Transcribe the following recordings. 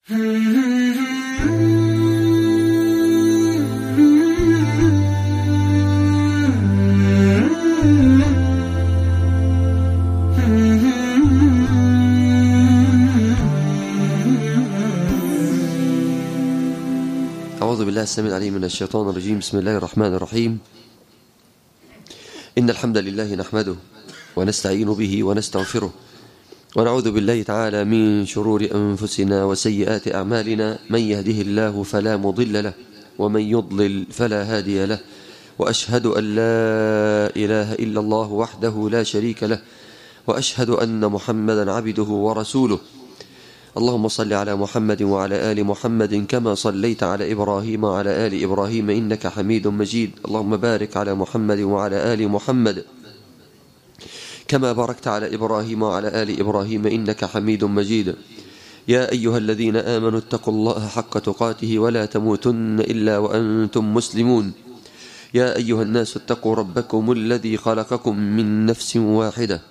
أعوذ بالله السميع العليم من الشيطان الرجيم بسم الله الرحمن الرحيم إن الحمد لله نحمده ونستعين به ونستغفره ونعوذ بالله تعالى من شرور أنفسنا وسيئات أعمالنا من يهده الله فلا مضل له ومن يضلل فلا هادي له وأشهد أن لا إله إلا الله وحده لا شريك له وأشهد أن محمدا عبده ورسوله اللهم صل على محمد وعلى آل محمد كما صليت على إبراهيم وعلى آل إبراهيم إنك حميد مجيد اللهم بارك على محمد وعلى آل محمد كما باركت على إبراهيم وعلى آل إبراهيم إنك حميد مجيد يا أيها الذين آمنوا اتقوا الله حق تقاته ولا تموتن إلا وأنتم مسلمون يا أيها الناس اتقوا ربكم الذي خلقكم من نفس واحدة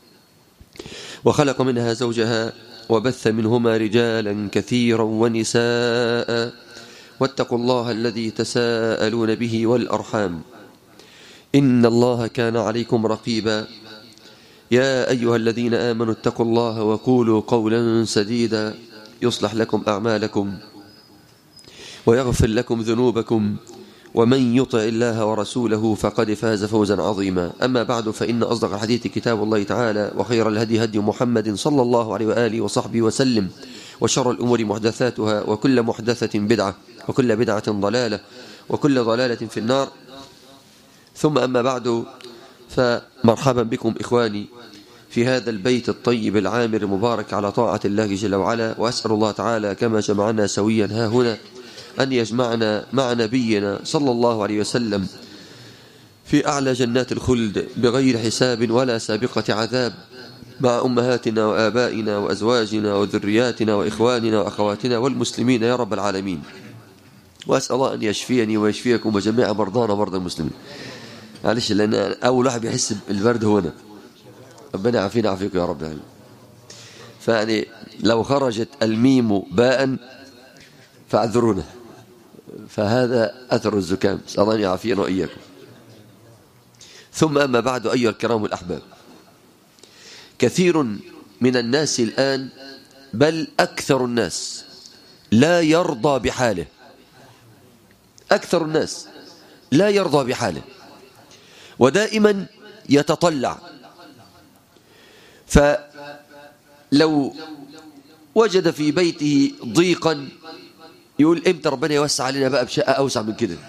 وخلق منها زوجها وبث منهما رجالا كثيرا ونساء واتقوا الله الذي تساءلون به والأرحام إن الله كان عليكم رقيبا يا أيها الذين آمنوا اتقوا الله وقولوا قولا سديدا يصلح لكم أعمالكم ويغفر لكم ذنوبكم ومن يطع الله ورسوله فقد فاز فوزا عظيما أما بعد فإن أصدق الحديث كتاب الله تعالى وخير الهدي هدي محمد صلى الله عليه وآله وصحبه وسلم وشر الأمور محدثاتها وكل محدثة بدعة وكل بدعة ضلالة وكل ضلالة في النار ثم أما بعد فمرحبا بكم إخواني في هذا البيت الطيب العامر المبارك على طاعة الله جل وعلا وأسأل الله تعالى كما جمعنا سويا ها هنا أن يجمعنا مع نبينا صلى الله عليه وسلم في أعلى جنات الخلد بغير حساب ولا سابقة عذاب مع أمهاتنا وآبائنا وأزواجنا وذرياتنا وإخواننا وأخواتنا والمسلمين يا رب العالمين وأسأل الله أن يشفيني ويشفيكم وجميع مرضانا مرضى المسلمين معلش لأن أول واحد بيحس بالبرد هو أنا ربنا يعافينا يعافيكم يا رب العالمين فيعني لو خرجت الميم باء فاعذرونا فهذا أثر الزكام نسأل الله أن يعافينا وإياكم ثم أما بعد أيها الكرام الأحباب كثير من الناس الآن بل أكثر الناس لا يرضى بحاله أكثر الناس لا يرضى بحاله ودائما يتطلع فلو وجد في بيته ضيقا يقول امتى ربنا يوسع علينا بقى بشقة أوسع من كده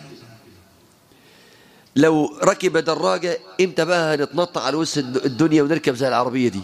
لو ركب دراجة امتى بقى هنتنطع على وسط الدنيا ونركب زي العربية دي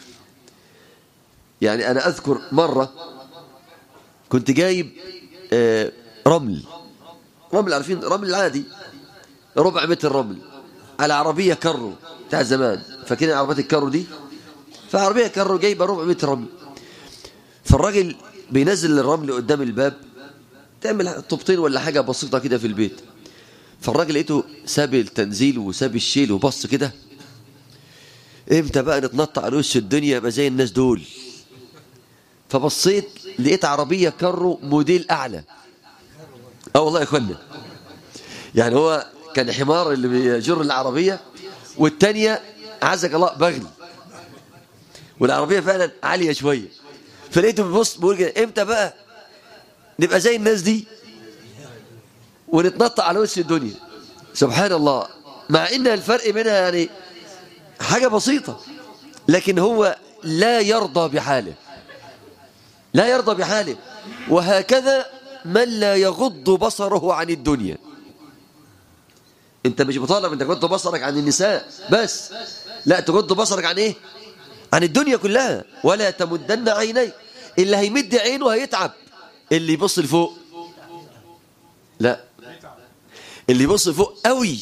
يعني أنا أذكر مرة كنت جايب آه رمل رمل عارفين رمل عادي ربع متر رمل على عربية كرو بتاع زمان فاكرين عربيات الكرو دي فعربية كرو جايبة ربع متر رمل فالراجل بينزل الرمل قدام الباب تعمل طوبتين ولا حاجة بسيطة كده في البيت فالراجل لقيته ساب التنزيل وساب الشيل وبص كده امتى بقى نتنطع على وش الدنيا يبقى زي الناس دول فبصيت لقيت عربية كرو موديل أعلى اه والله يا اخوانا يعني هو كان حمار اللي بيجر العربية والتانية عزك الله بغل والعربية فعلا عالية شوية فلقيته بيبص بيقول كده امتى بقى نبقى زي الناس دي ونتنطع على وش الدنيا سبحان الله مع ان الفرق بينها يعني حاجة بسيطة لكن هو لا يرضى بحاله لا يرضى بحاله وهكذا من لا يغض بصره عن الدنيا انت مش مطالب انك تغض بصرك عن النساء بس لا تغض بصرك عن ايه عن الدنيا كلها ولا تمدن عينيك اللي هيمد عينه هيتعب اللي يبص لفوق لا اللي يبص لفوق قوي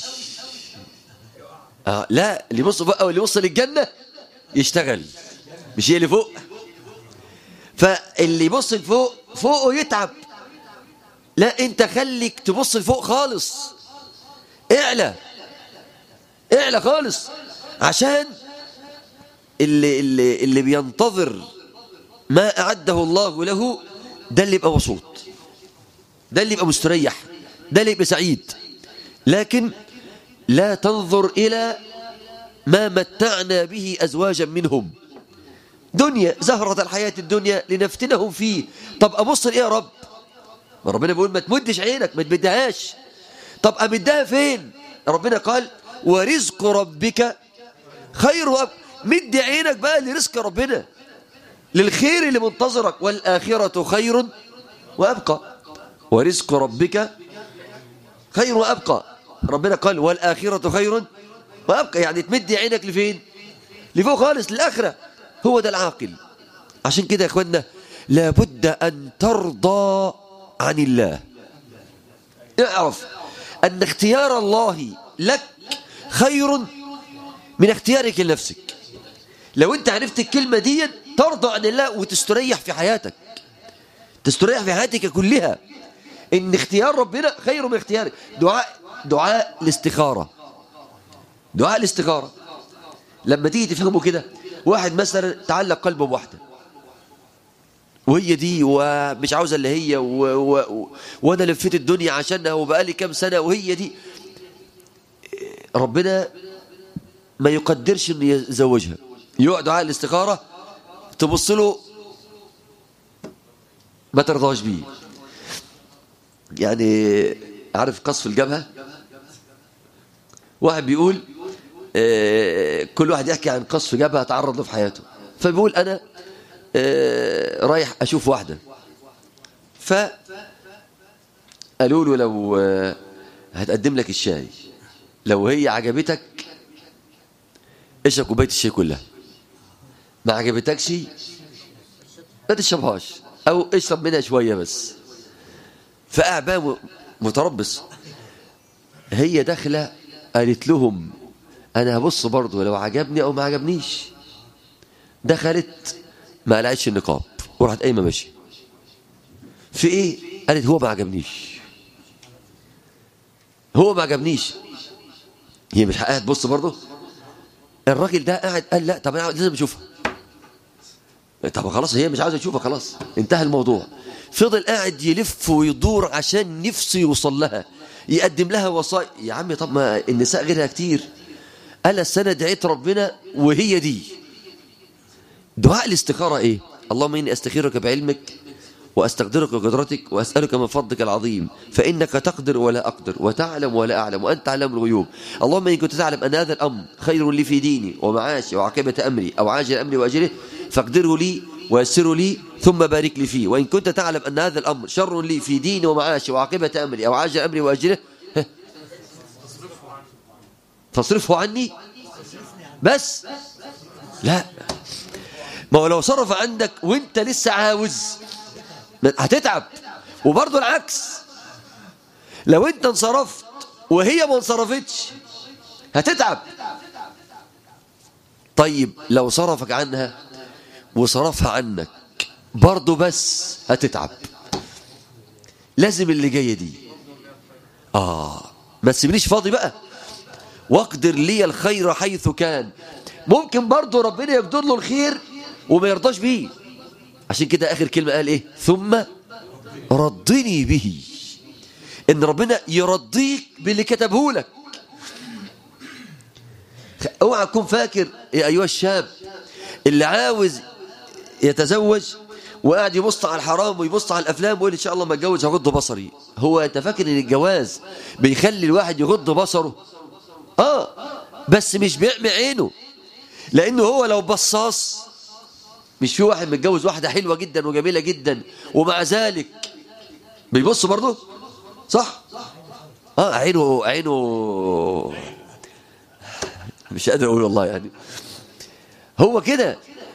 آه لا اللي يبص فوق قوي اللي يبص للجنة يشتغل مش هي اللي فوق فاللي يبص لفوق فوقه يتعب لا انت خليك تبص لفوق خالص اعلى اعلى خالص عشان اللي, اللي, اللي بينتظر ما أعده الله له ده اللي يبقى مبسوط ده اللي يبقى مستريح ده اللي يبقى سعيد لكن لا تنظر إلى ما متعنا به أزواجا منهم دنيا زهرة الحياة الدنيا لنفتنهم فيه طب أبص لإيه يا رب ما ربنا بيقول ما تمدش عينك ما تمدهاش طب أمدها فين ربنا قال ورزق ربك خير وأب مد عينك بقى لرزق ربنا للخير اللي منتظرك والآخرة خير وأبقى ورزق ربك خير وأبقى ربنا قال والآخرة خير وأبقى يعني تمد عينك لفين لفوق خالص للآخرة هو ده العاقل عشان كده يا اخوانا لابد أن ترضى عن الله اعرف أن اختيار الله لك خير من اختيارك لنفسك لو انت عرفت الكلمة دي ترضى عن الله وتستريح في حياتك تستريح في حياتك كلها ان اختيار ربنا خير من اختيارك دعاء دعاء الاستخارة دعاء الاستخارة لما تيجي تفهمه كده واحد مثلا تعلق قلبه بواحدة وهي دي ومش عاوزة اللي هي و... و... و... وانا لفيت الدنيا عشانها وبقالي كام سنة وهي دي ربنا ما يقدرش انه يزوجها يقعد دعاء الاستخارة تبص له ما ترضاش بيه يعني عارف قصف الجبهة واحد بيقول آه كل واحد يحكي عن قصف جبهة تعرض له في حياته فبيقول أنا آه رايح أشوف واحدة ف قالوا له لو آه هتقدم لك الشاي لو هي عجبتك اشرب كوبايه الشاي كلها ما عجبتكش ما تشربهاش او اشرب منها شويه بس فقاعد بقى متربص هي داخله قالت لهم انا هبص برضه لو عجبني او ما عجبنيش دخلت ما قلعتش النقاب وراحت قايمه ماشيه في ايه قالت هو ما عجبنيش هو ما عجبنيش هي مش حقها تبص برضه الراجل ده قاعد قال لا طب انا لازم اشوفها طب خلاص هي مش عاوزه تشوفها خلاص انتهى الموضوع فضل قاعد يلف ويدور عشان نفسه يوصل لها يقدم لها وصايا يا عمي طب ما النساء غيرها كتير قال السنه دعيت ربنا وهي دي دعاء الاستخاره ايه اللهم اني استخيرك بعلمك واستقدرك بقدرتك واسالك من فضلك العظيم فانك تقدر ولا اقدر وتعلم ولا اعلم وانت تعلم الغيوب اللهم ان كنت تعلم ان هذا الامر خير لي في ديني ومعاشي وعاقبه امري او عاجل امري واجله فاقدره لي ويسره لي ثم بارك لي فيه وان كنت تعلم ان هذا الامر شر لي في ديني ومعاشي وعاقبه امري او عاجل امري واجله فاصرفه عني بس لا ما هو لو صرف عندك وانت لسه عاوز هتتعب وبرضه العكس لو انت انصرفت وهي ما انصرفتش هتتعب طيب لو صرفك عنها وصرفها عنك برضه بس هتتعب لازم اللي جايه دي اه ما تسيبنيش فاضي بقى واقدر لي الخير حيث كان ممكن برضه ربنا يقدر له الخير وما يرضاش بيه عشان كده آخر كلمة قال إيه ثم رضني به إن ربنا يرضيك باللي كتبه لك اوعى تكون فاكر يا أيها الشاب اللي عاوز يتزوج وقاعد يبص على الحرام ويبص على الأفلام ويقول إن شاء الله ما اتجوز هغض بصري هو أنت فاكر إن الجواز بيخلي الواحد يغض بصره آه بس مش بيعمي عينه لأنه هو لو بصاص مش في واحد متجوز واحدة حلوة جدا وجميلة جدا ومع ذلك بيبص برضه صح اه عينه عينه مش قادر اقول والله يعني هو كده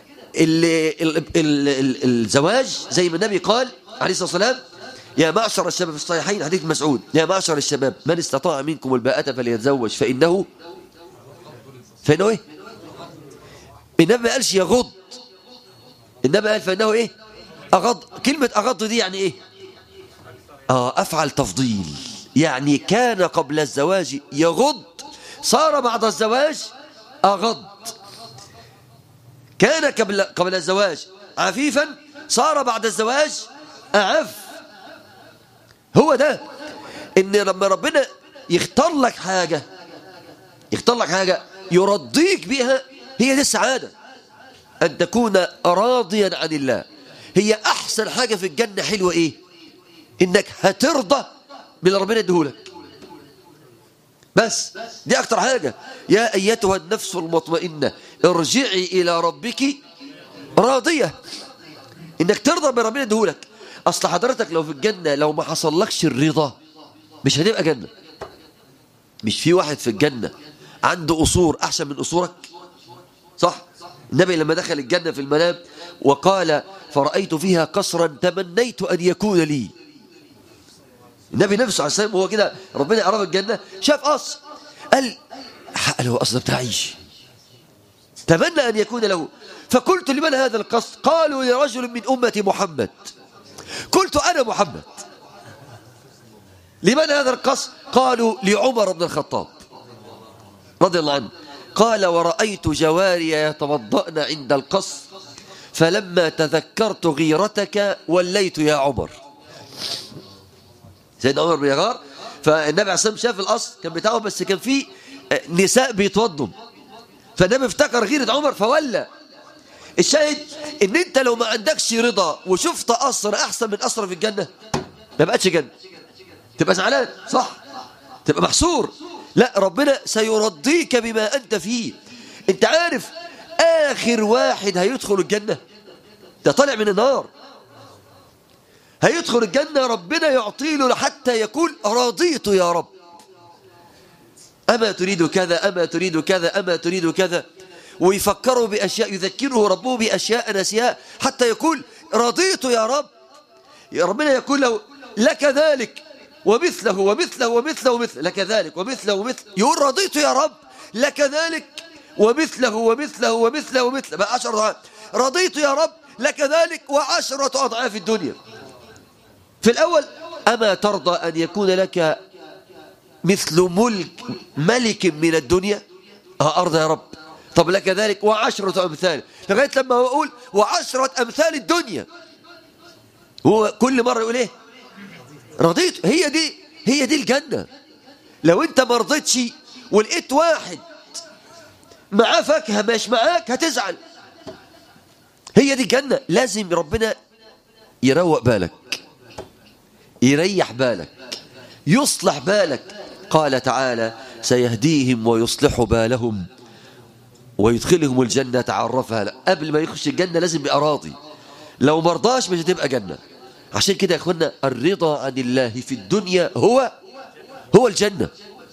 الزواج زي ما النبي قال عليه الصلاه والسلام يا معشر الشباب في الصحيحين حديث مسعود يا معشر الشباب من استطاع منكم الباءة فليتزوج فإنه فإنه إيه النبي ما قالش يغض النبي قال فإنه إيه أغض كلمة أغض دي يعني إيه آه أفعل تفضيل يعني كان قبل الزواج يغض صار بعد الزواج أغض كان قبل قبل الزواج عفيفا صار بعد الزواج أعف هو ده إن لما ربنا يختار لك حاجة يختار لك حاجة يرضيك بها هي دي السعادة أن تكون راضيا عن الله هي أحسن حاجة في الجنة حلوة إيه إنك هترضى باللي ربنا يديهولك بس دي أكتر حاجة يا أيتها النفس المطمئنة ارجعي إلى ربك راضية إنك ترضى بربنا يديهولك أصل حضرتك لو في الجنة لو ما حصلكش الرضا مش هتبقى جنة مش في واحد في الجنة عنده قصور أحسن من قصورك صح النبي لما دخل الجنة في المنام وقال فرأيت فيها قصرا تمنيت أن يكون لي النبي نفسه عليه السلام هو كده ربنا عرف الجنة شاف قصر قال قال هو قصر بتاعي تمنى أن يكون له فقلت لمن هذا القصر قالوا لرجل من أمة محمد قلت أنا محمد لمن هذا القصر قالوا لعمر بن الخطاب رضي الله عنه قال ورأيت جواري يتوضأن عند القصر فلما تذكرت غيرتك وليت يا عمر سيدنا عمر بن يغار فالنبي عليه الصلاة شاف القصر كان بتاعه بس كان فيه نساء بيتوضوا فالنبي افتكر غيرة عمر فولى الشاهد ان انت لو ما عندكش رضا وشفت قصر احسن من قصر في الجنة ما بقتش جنة تبقى زعلان صح تبقى محصور لا ربنا سيرضيك بما أنت فيه انت عارف آخر واحد هيدخل الجنة ده طالع من النار هيدخل الجنة ربنا يعطي له حتى يقول رضيت يا رب أما تريد كذا أما تريد كذا أما تريد كذا ويفكروا بأشياء يذكره ربه بأشياء نسياء حتى يقول رضيت يا رب يا ربنا يقول له لك ذلك ومثله ومثله ومثله ومثله لك ذلك ومثله ومثله يقول رضيت يا رب لك ذلك ومثله ومثله ومثله ومثله بقى عشر أضعاف رضيت يا رب لك ذلك وعشرة أضعاف الدنيا في الأول أما ترضى أن يكون لك مثل ملك ملك من الدنيا أه أرضى يا رب طب لك ذلك وعشرة أمثال لغاية لما أقول وعشرة أمثال الدنيا هو كل مرة يقول إيه رضيت هي دي هي دي الجنة لو انت ما رضيتش ولقيت واحد معاه فاكهة مش معاك هتزعل هي دي الجنة لازم ربنا يروق بالك يريح بالك يصلح بالك قال تعالى سيهديهم ويصلح بالهم ويدخلهم الجنة عرفها لا. قبل ما يخش الجنة لازم يبقى راضي لو مرضاش مش هتبقى جنة عشان كده يا اخوانا الرضا عن الله في الدنيا هو هو الجنة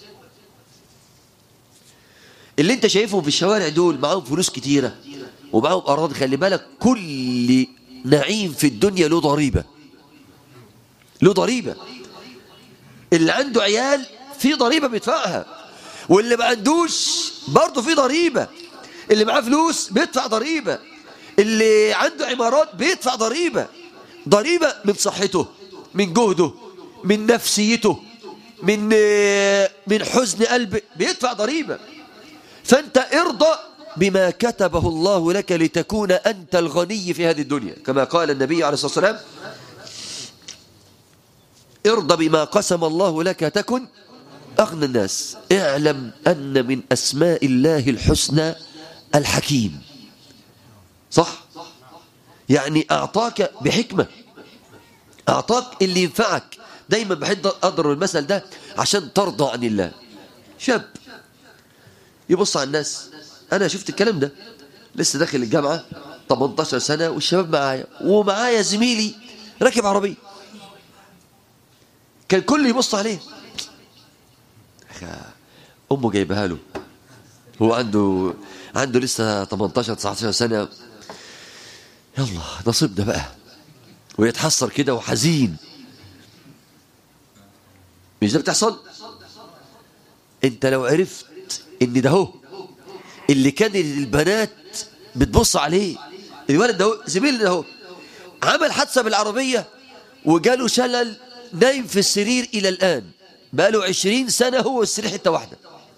اللي انت شايفهم في الشوارع دول معاهم فلوس كتيرة ومعاهم أراضي خلي بالك كل نعيم في الدنيا له ضريبة له ضريبة اللي عنده عيال في ضريبة بيدفعها واللي ما عندوش برضه في ضريبة اللي معاه فلوس بيدفع ضريبة اللي عنده عمارات بيدفع ضريبة ضريبة من صحته من جهده من نفسيته من من حزن قلبه بيدفع ضريبة فأنت ارضى بما كتبه الله لك لتكون أنت الغني في هذه الدنيا كما قال النبي عليه الصلاة والسلام ارضى بما قسم الله لك تكن أغنى الناس اعلم أن من أسماء الله الحسنى الحكيم صح يعني أعطاك بحكمة أعطاك اللي ينفعك دايما بحب أضرب المثل ده عشان ترضى عن الله شاب يبص على الناس أنا شفت الكلام ده لسه داخل الجامعة 18 سنة والشباب معايا ومعايا زميلي راكب عربية كان كل يبص عليه أمه جايبها له هو عنده عنده لسه 18 19 سنة يلا نصيبنا بقى ويتحسر كده وحزين مش ده بتحصل انت لو عرفت ان ده هو اللي كان البنات بتبص عليه الولد ده هو زميل ده هو عمل حادثة بالعربية وجاله شلل نايم في السرير إلى الآن بقاله عشرين سنة هو السرير حتة واحدة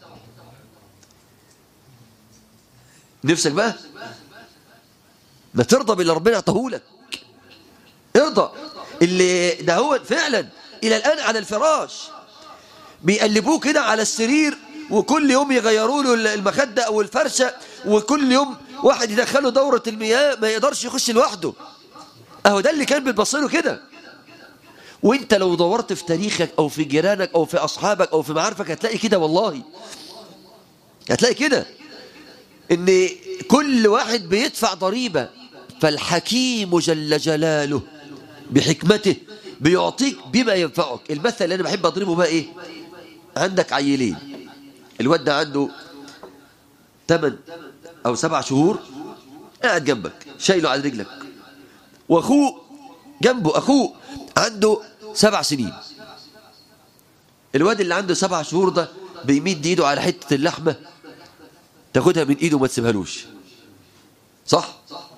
نفسك بقى ما ترضى باللي ربنا اعطاهولك ارضى اللي ده هو فعلا إلى الآن على الفراش بيقلبوه كده على السرير وكل يوم يغيروا له المخدة أو الفرشة وكل يوم واحد يدخله دورة المياه ما يقدرش يخش لوحده أهو ده اللي كان بتبصله كده وانت لو دورت في تاريخك أو في جيرانك أو في أصحابك أو في معارفك هتلاقي كده والله هتلاقي كده ان كل واحد بيدفع ضريبة فالحكيم جل جلاله بحكمته بيعطيك بما ينفعك المثل اللي انا بحب اضربه بقى ايه عندك عيلين الواد ده عنده 8 او سبع شهور قاعد جنبك شايله على رجلك واخوه جنبه اخوه عنده سبع سنين الواد اللي عنده سبع شهور ده بيمد ايده على حته اللحمه تاخدها من ايده وما تسيبهالوش صح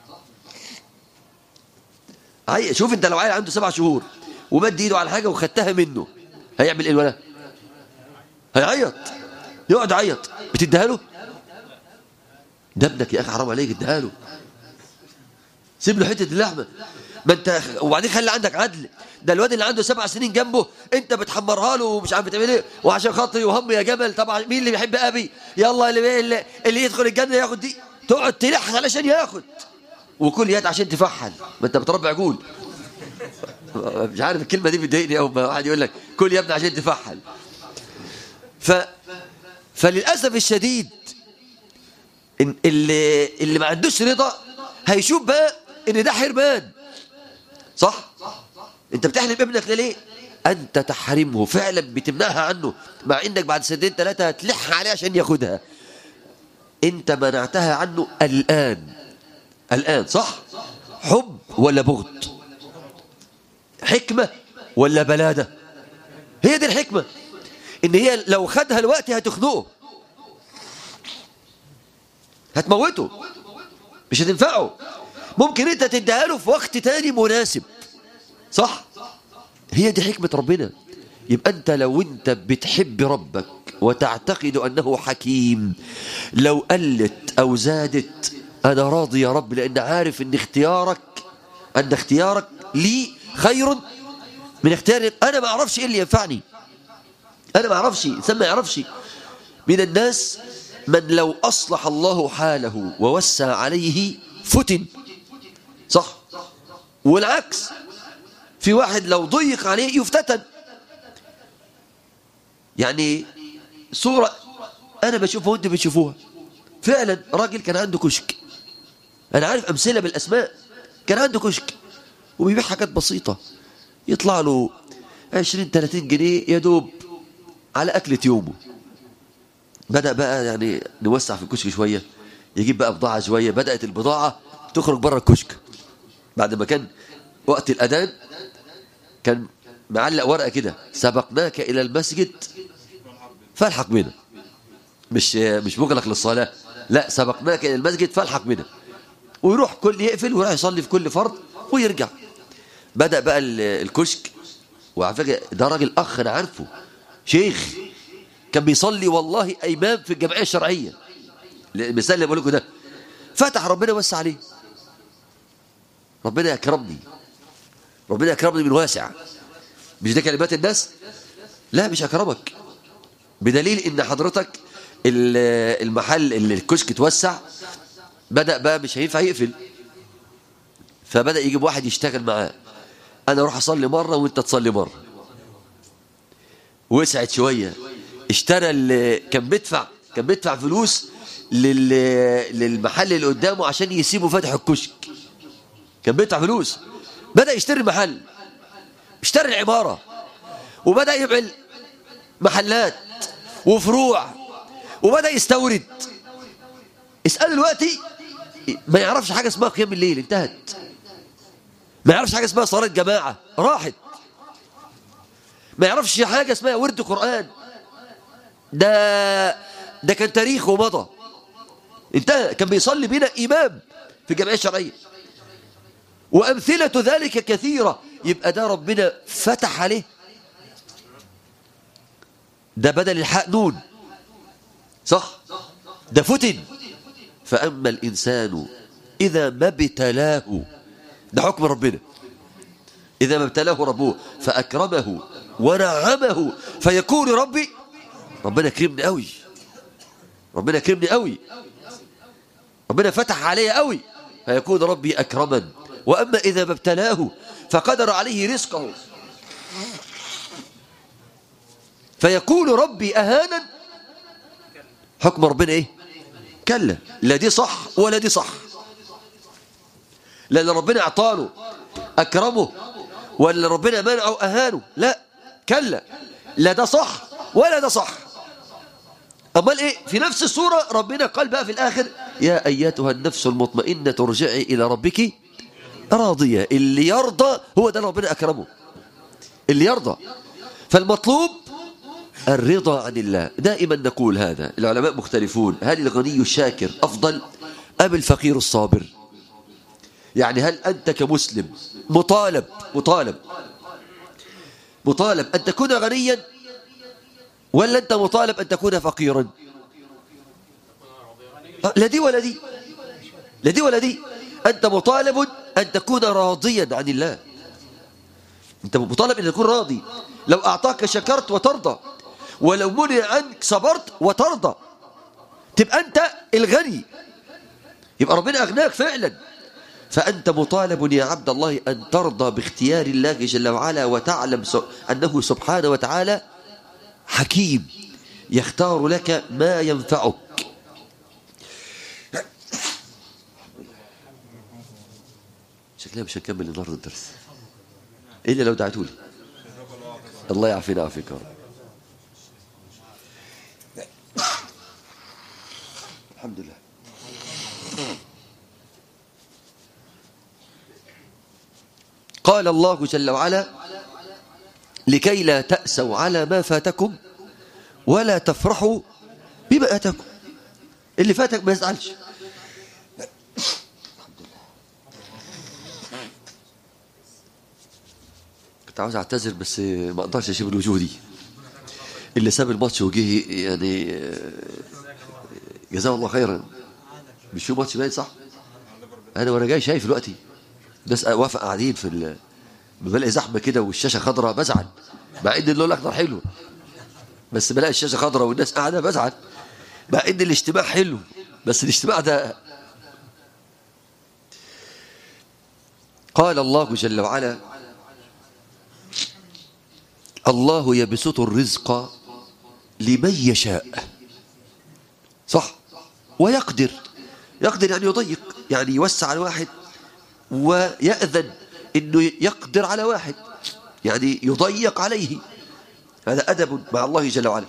عي... شوف انت لو عيل عنده سبع شهور ومد ايده على حاجه وخدتها منه هيعمل ايه الولد هيعيط يقعد يعيط بتديها له ده ابنك يا اخي حرام عليك اديها له سيب له حته اللحمه ما انت وبعدين خلي عندك عدل ده الواد اللي عنده سبع سنين جنبه انت بتحمرها له ومش عارف بتعمل ايه وعشان خاطري وهم يا جمل طبعا مين اللي بيحب ابي يلا اللي اللي, اللي يدخل الجنه ياخد دي تقعد تلح علشان ياخد وكل يد عشان تفحل ما انت بتربي عجول مش عارف الكلمه دي بتضايقني قوي واحد يقول لك كل يا ابني عشان تفحل ف فللاسف الشديد إن اللي اللي ما عندوش رضا هيشوف بقى ان ده حرمان صح انت بتحرم ابنك ليه انت تحرمه فعلا بتمنعها عنه مع انك بعد سنتين ثلاثه هتلح عليه عشان ياخدها انت منعتها عنه الان الان صح حب ولا بغض حكمه ولا بلاده هي دي الحكمه ان هي لو خدها الوقت هتخنقه هتموته مش هتنفعه ممكن انت تديها له في وقت تاني مناسب صح هي دي حكمة ربنا يبقى انت لو انت بتحب ربك وتعتقد انه حكيم لو قلت او زادت انا راضي يا رب لان عارف ان اختيارك ان اختيارك لي خير من اختيار انا ما اعرفش ايه اللي ينفعني انا ما اعرفش الانسان ما يعرفش من الناس من لو اصلح الله حاله ووسع عليه فتن صح والعكس في واحد لو ضيق عليه يفتتن يعني صورة أنا بشوفها وأنت بتشوفوها فعلا راجل كان عنده كشك أنا عارف أمثلة بالأسماء كان عنده كشك وبيبيع حاجات بسيطة يطلع له 20 30 جنيه يا دوب على أكلة يومه بدأ بقى يعني نوسع في الكشك شوية يجيب بقى بضاعة شوية بدأت البضاعة تخرج بره الكشك بعد ما كان وقت الأذان كان معلق ورقة كده سبقناك إلى المسجد فالحق بنا مش مش مغلق للصلاة لا سبقناك إلى المسجد فالحق بنا ويروح كل يقفل ويروح يصلي في كل فرض ويرجع بدأ بقى الكشك وعلى فكرة ده راجل أخ أنا عارفه شيخ كان بيصلي والله إمام في الجمعية الشرعية المثال اللي بقول لكم ده فتح ربنا وسع عليه ربنا يكرمني ربنا يكرمني من واسع مش ده كلمات الناس لا مش أكرمك بدليل ان حضرتك المحل اللي الكشك توسع بدأ بقى مش هينفع يقفل فبدأ يجيب واحد يشتغل معاه انا اروح اصلي مرة وانت تصلي مرة وسعت شوية اشترى اللي كان بيدفع كان بيدفع فلوس لل... للمحل اللي قدامه عشان يسيبه فاتح الكشك كان بيدفع فلوس بدأ يشتري المحل اشتري العمارة وبدأ يعمل محلات وفروع وبدأ يستورد اسأل دلوقتي ما يعرفش حاجة اسمها قيام الليل انتهت ما يعرفش حاجة اسمها صلاة جماعة راحت ما يعرفش حاجة اسمها ورد قرآن ده ده كان تاريخ ومضى انتهى كان بيصلي بينا إمام في الجمعية الشرعية وأمثلة ذلك كثيرة يبقى ده ربنا فتح عليه ده بدل الحاء نون صح ده فتن فأما الإنسان إذا ما ابتلاه ده حكم ربنا إذا ما ابتلاه ربه فأكرمه ونعمه فيكون ربي ربنا كرمني قوي ربنا كرمني قوي ربنا فتح علي قوي فيكون ربي أكرما وأما إذا ما ابتلاه فقدر عليه رزقه فيكون ربي أهانا حكم ربنا إيه كلا لا دي صح ولا دي صح لأن ربنا أعطانه أكرمه ولا ربنا منعه أهانه لا كلا لا ده صح ولا ده صح أمال إيه في نفس السورة ربنا قال بقى في الآخر يا أيتها النفس المطمئنة ترجعي إلى ربك راضية اللي يرضى هو ده ربنا أكرمه اللي يرضى فالمطلوب الرضا عن الله دائما نقول هذا العلماء مختلفون هل الغني الشاكر أفضل أم الفقير الصابر يعني هل أنت كمسلم مطالب مطالب مطالب أن تكون غنيا ولا أنت مطالب أن تكون فقيرا لا دي ولا دي لا دي ولا دي أنت مطالب أن تكون راضيا عن الله أنت مطالب أن تكون راضي لو أعطاك شكرت وترضى ولو منع عنك صبرت وترضى تبقى أنت الغني يبقى ربنا أغناك فعلا فأنت مطالب يا عبد الله أن ترضى باختيار الله جل وعلا وتعلم أنه سبحانه وتعالى حكيم يختار لك ما ينفعك شكلها مش هنكمل النهارده الدرس إلا لو دعتوا لي الله يعافينا ويعافيك يا رب الحمد لله قال الله جل وعلا لكي لا تأسوا على ما فاتكم ولا تفرحوا بما أتاكم اللي فاتك ما يزعلش كنت عاوز اعتذر بس ما اقدرش اشيب الوجوه دي اللي ساب الماتش وجه يعني جزاه الله خيرا مش في ماتش باين صح انا وانا جاي شايف دلوقتي ناس واقفه قاعدين في ال... بلاقي زحمه كده والشاشه خضراء بزعل مع ان اللون الاخضر حلو بس بلاقي الشاشه خضراء والناس قاعده بزعل مع ان الاجتماع حلو بس الاجتماع ده قال الله جل وعلا الله يبسط الرزق لمن يشاء صح ويقدر يقدر يعني يضيق يعني يوسع على واحد ويأذن انه يقدر على واحد يعني يضيق عليه هذا أدب مع الله جل وعلا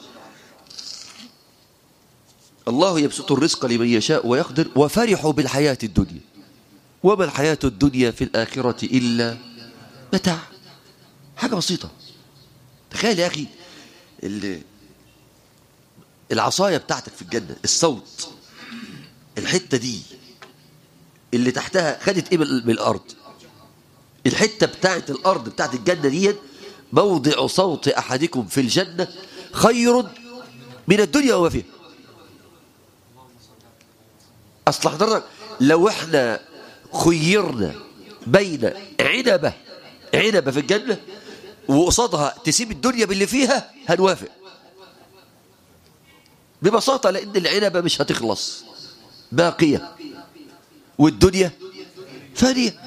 الله يبسط الرزق لمن يشاء ويقدر وفرحوا بالحياة الدنيا وما الحياة الدنيا في الآخرة إلا متاع حاجة بسيطة تخيل يا أخي العصاية بتاعتك في الجنة الصوت الحتة دي اللي تحتها خدت ايه من الارض الحتة بتاعت الارض بتاعت الجنة دي موضع صوت احدكم في الجنة خير من الدنيا وما فيها اصل حضرتك لو احنا خيرنا بين عنبة عنبة في الجنة وقصادها تسيب الدنيا باللي فيها هنوافق ببساطة لأن العنبة مش هتخلص باقية والدنيا فانية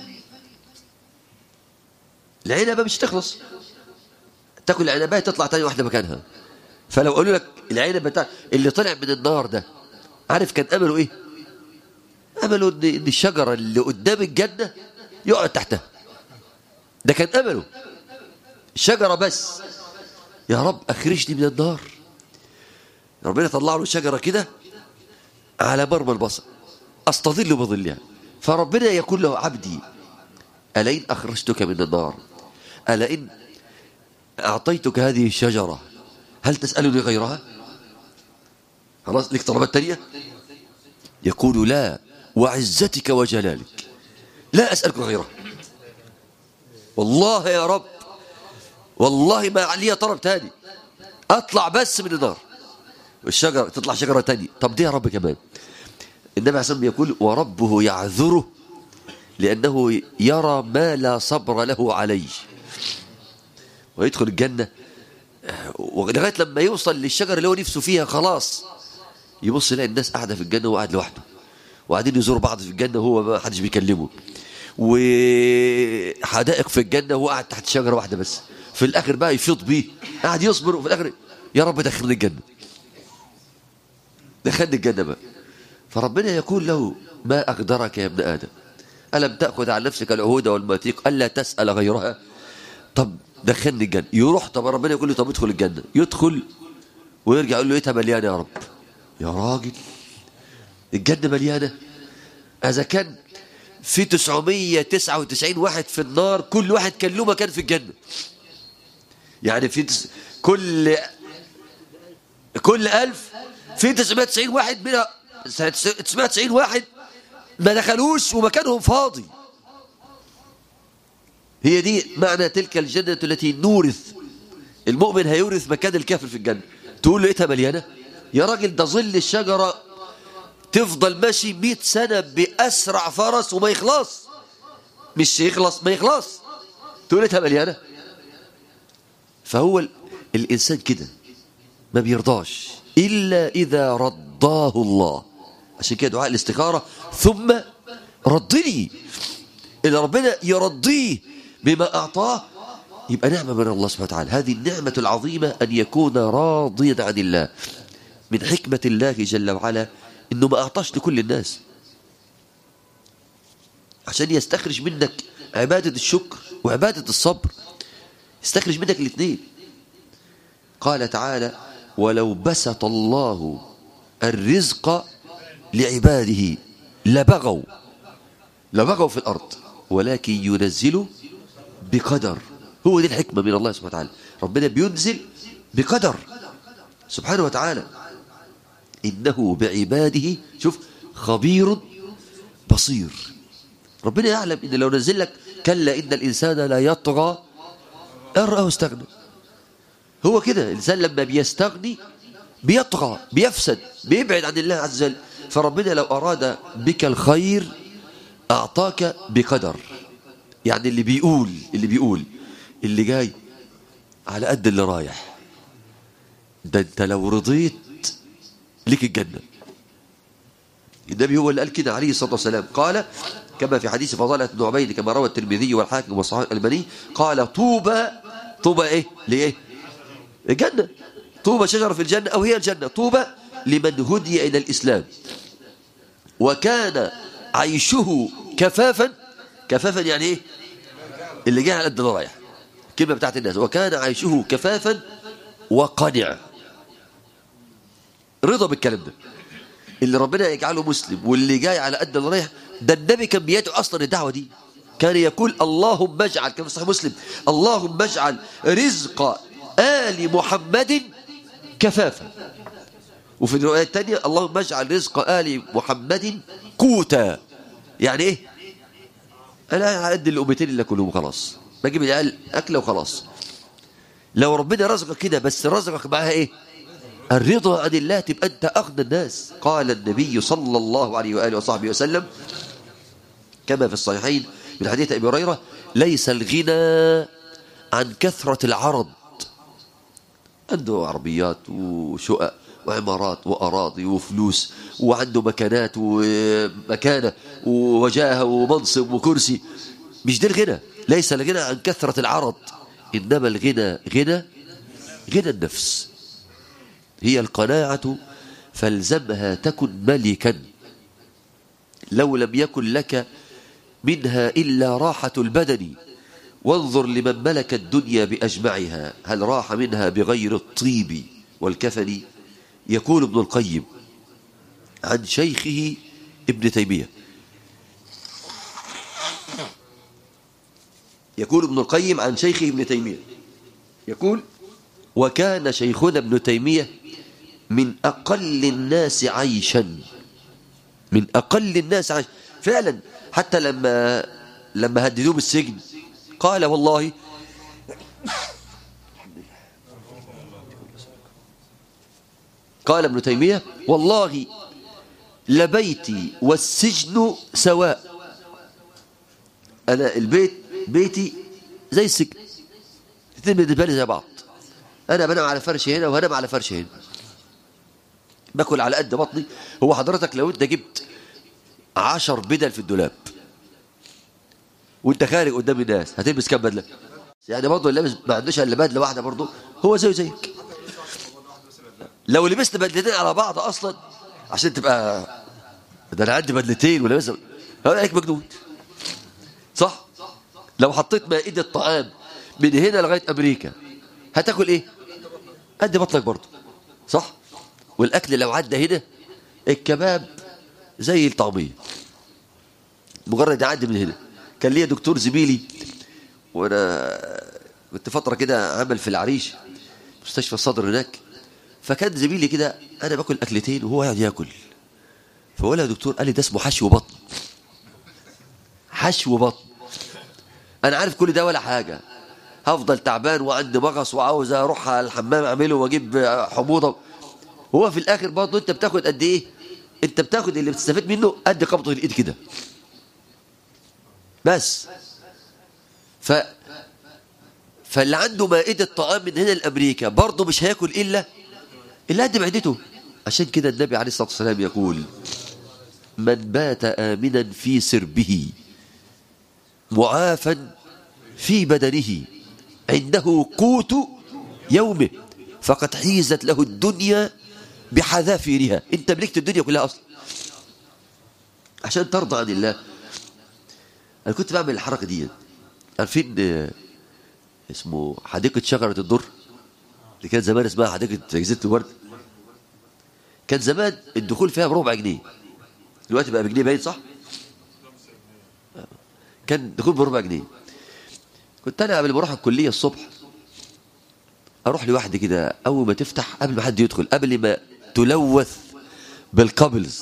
العنبة مش تخلص تاكل العنبة تطلع تاني واحدة مكانها فلو قالوا لك العنبة بتاع اللي طلع من النار ده عارف كان أمله إيه أمله إن إن الشجرة اللي قدام الجنة يقعد تحتها ده كان أمله الشجرة بس يا رب أخرجني من النار ربنا طلع له شجرة كده على مرمى البصر أستظل بظلها فربنا يقول له عبدي ألئن أخرجتك من النار ألئن أعطيتك هذه الشجرة هل تسألني غيرها خلاص لك طلبات تانية يقول لا وعزتك وجلالك لا أسألك غيرها والله يا رب والله ما علي طلب تاني أطلع بس من النار والشجرة تطلع شجرة تانية طب دي يا رب كمان النبي عليه الصلاة يقول وربه يعذره لأنه يرى ما لا صبر له عليه ويدخل الجنة ولغاية لما يوصل للشجرة اللي هو نفسه فيها خلاص يبص يلاقي الناس قاعدة في الجنة وقاعد لوحده وقاعدين يزوروا بعض في الجنة وهو ما حدش بيكلمه وحدائق في الجنة وهو قاعد تحت شجرة واحدة بس في الآخر بقى يفيض بيه قاعد يصبر وفي الآخر يا رب دخلني الجنة دخلني الجنة بقى فربنا يقول له ما أقدرك يا ابن آدم ألم تأخذ عن نفسك العهود والمواثيق ألا تسأل غيرها طب دخلني الجنة يروح طب ربنا يقول له طب ادخل الجنة يدخل ويرجع يقول له ايه مليانة يا رب يا راجل الجنة مليانة إذا كان في 999 واحد في النار كل واحد كان له مكان في الجنة يعني في تس... كل كل ألف في 990 واحد منها 990 واحد ما دخلوش ومكانهم فاضي هي دي معنى تلك الجنة التي نورث المؤمن هيورث مكان الكافر في الجنة تقول له ايه مليانة يا راجل ده ظل الشجرة تفضل ماشي 100 سنة بأسرع فرس وما يخلص مش يخلص ما يخلص تقول ايه مليانة فهو الإنسان كده ما بيرضاش إلا إذا رضاه الله عشان كده دعاء الاستخارة ثم ردني إذا ربنا يرضيه بما أعطاه يبقى نعمة من الله سبحانه وتعالى هذه النعمة العظيمة أن يكون راضيا عن الله من حكمة الله جل وعلا إنه ما أعطاش لكل الناس عشان يستخرج منك عبادة الشكر وعبادة الصبر يستخرج منك الاثنين قال تعالى ولو بسط الله الرزق لعباده لبغوا لبغوا في الأرض ولكن ينزل بقدر هو دي الحكمة من الله سبحانه وتعالى ربنا بينزل بقدر سبحانه وتعالى إنه بعباده شوف خبير بصير ربنا يعلم إن لو نزل لك كلا إن الإنسان لا يطغى أن رآه استغنى هو كده الإنسان لما بيستغني بيطغى بيفسد بيبعد عن الله عز وجل فربنا لو أراد بك الخير أعطاك بقدر يعني اللي بيقول اللي بيقول اللي جاي على قد اللي رايح ده انت لو رضيت لك الجنة النبي هو اللي قال كده عليه الصلاة والسلام قال كما في حديث فضالة بن عبيد كما روى الترمذي والحاكم والصحيح الألباني قال طوبى طوبى ايه ليه الجنة طوبى شجرة في الجنة أو هي الجنة طوبى لمن هدي إلى الإسلام وكان عيشه كفافا كفافا يعني ايه اللي جاي على قد رايح الكلمه بتاعت الناس وكان عيشه كفافا وقنع رضا بالكلام ده اللي ربنا يجعله مسلم واللي جاي على قد رايح ده النبي كان بيدعو اصلا الدعوه دي كان يقول اللهم اجعل كما في صحيح مسلم اللهم اجعل رزق ال محمد كفافا وفي الروايه الثانيه اللهم اجعل رزق ال محمد قوتا يعني ايه انا هعد الامتين اللي كلهم خلاص بجيب العيال اكله وخلاص لو ربنا رزقك كده بس رزقك معاها ايه الرضا عن الله تبقى انت اغنى الناس قال النبي صلى الله عليه واله وصحبه وسلم كما في الصحيحين من حديث ابي هريره ليس الغنى عن كثره العرض عنده عربيات وشقق وعمارات وأراضي وفلوس وعنده مكانات ومكانة ووجاهة ومنصب وكرسي مش ده الغنى ليس الغنى عن كثرة العرض إنما الغنى غنى غنى النفس هي القناعة فالزمها تكن ملكا لو لم يكن لك منها إلا راحة البدن وانظر لمن ملك الدنيا بأجمعها هل راح منها بغير الطيب والكفن يقول ابن القيم عن شيخه ابن تيمية يقول ابن القيم عن شيخه ابن تيمية يقول وكان شيخنا ابن تيمية من أقل الناس عيشا من أقل الناس عيشا فعلا حتى لما لما هددوه بالسجن قال والله قال ابن تيمية والله لبيتي والسجن سواء انا البيت بيتي زي السجن الاثنين بالنسبه لي زي بعض انا بنام على فرش هنا وهنام على فرش هنا باكل على قد بطني هو حضرتك لو انت جبت عشر بدل في الدولاب وانت خارج قدام الناس هتلبس كام بدله يعني برضه اللي لابس ما عندوش الا بدله واحده برضه هو زيه زيك لو لبست بدلتين على بعض اصلا عشان تبقى ده انا عندي بدلتين ولابس هقول عليك مجنون صح لو حطيت مائده طعام من هنا لغايه امريكا هتاكل ايه قد بطنك برضه صح والاكل لو عدى هنا الكباب زي الطعميه مجرد يعدي من هنا كان ليا دكتور زميلي وانا كنت فتره كده عمل في العريش مستشفى الصدر هناك فكان زميلي كده انا باكل اكلتين وهو قاعد ياكل فقول يا دكتور قال لي ده اسمه حشو بطن حشو بطن انا عارف كل ده ولا حاجه هفضل تعبان وعندي مغص وعاوز اروح على الحمام اعمله واجيب حموضه هو في الاخر برضه انت بتاخد قد ايه انت بتاخد اللي بتستفيد منه قد قبضه الايد كده بس ف فاللي عنده مائدة طعام من هنا لأمريكا برضه مش هياكل إلا إلا قد معدته عشان كده النبي عليه الصلاة والسلام يقول من بات آمنا في سربه معافا في بدنه عنده قوت يومه فقد حيزت له الدنيا بحذافيرها انت ملكت الدنيا كلها اصلا عشان ترضى عن الله انا كنت بعمل الحركه دي عارفين اسمه حديقه شجره الدر اللي كان زمان اسمها حديقه جزيره الورد كان زمان الدخول فيها بربع جنيه دلوقتي بقى بجنيه باين صح كان الدخول بربع جنيه كنت انا قبل ما اروح الكليه الصبح اروح لوحدي كده اول ما تفتح قبل ما حد يدخل قبل ما تلوث بالقبلز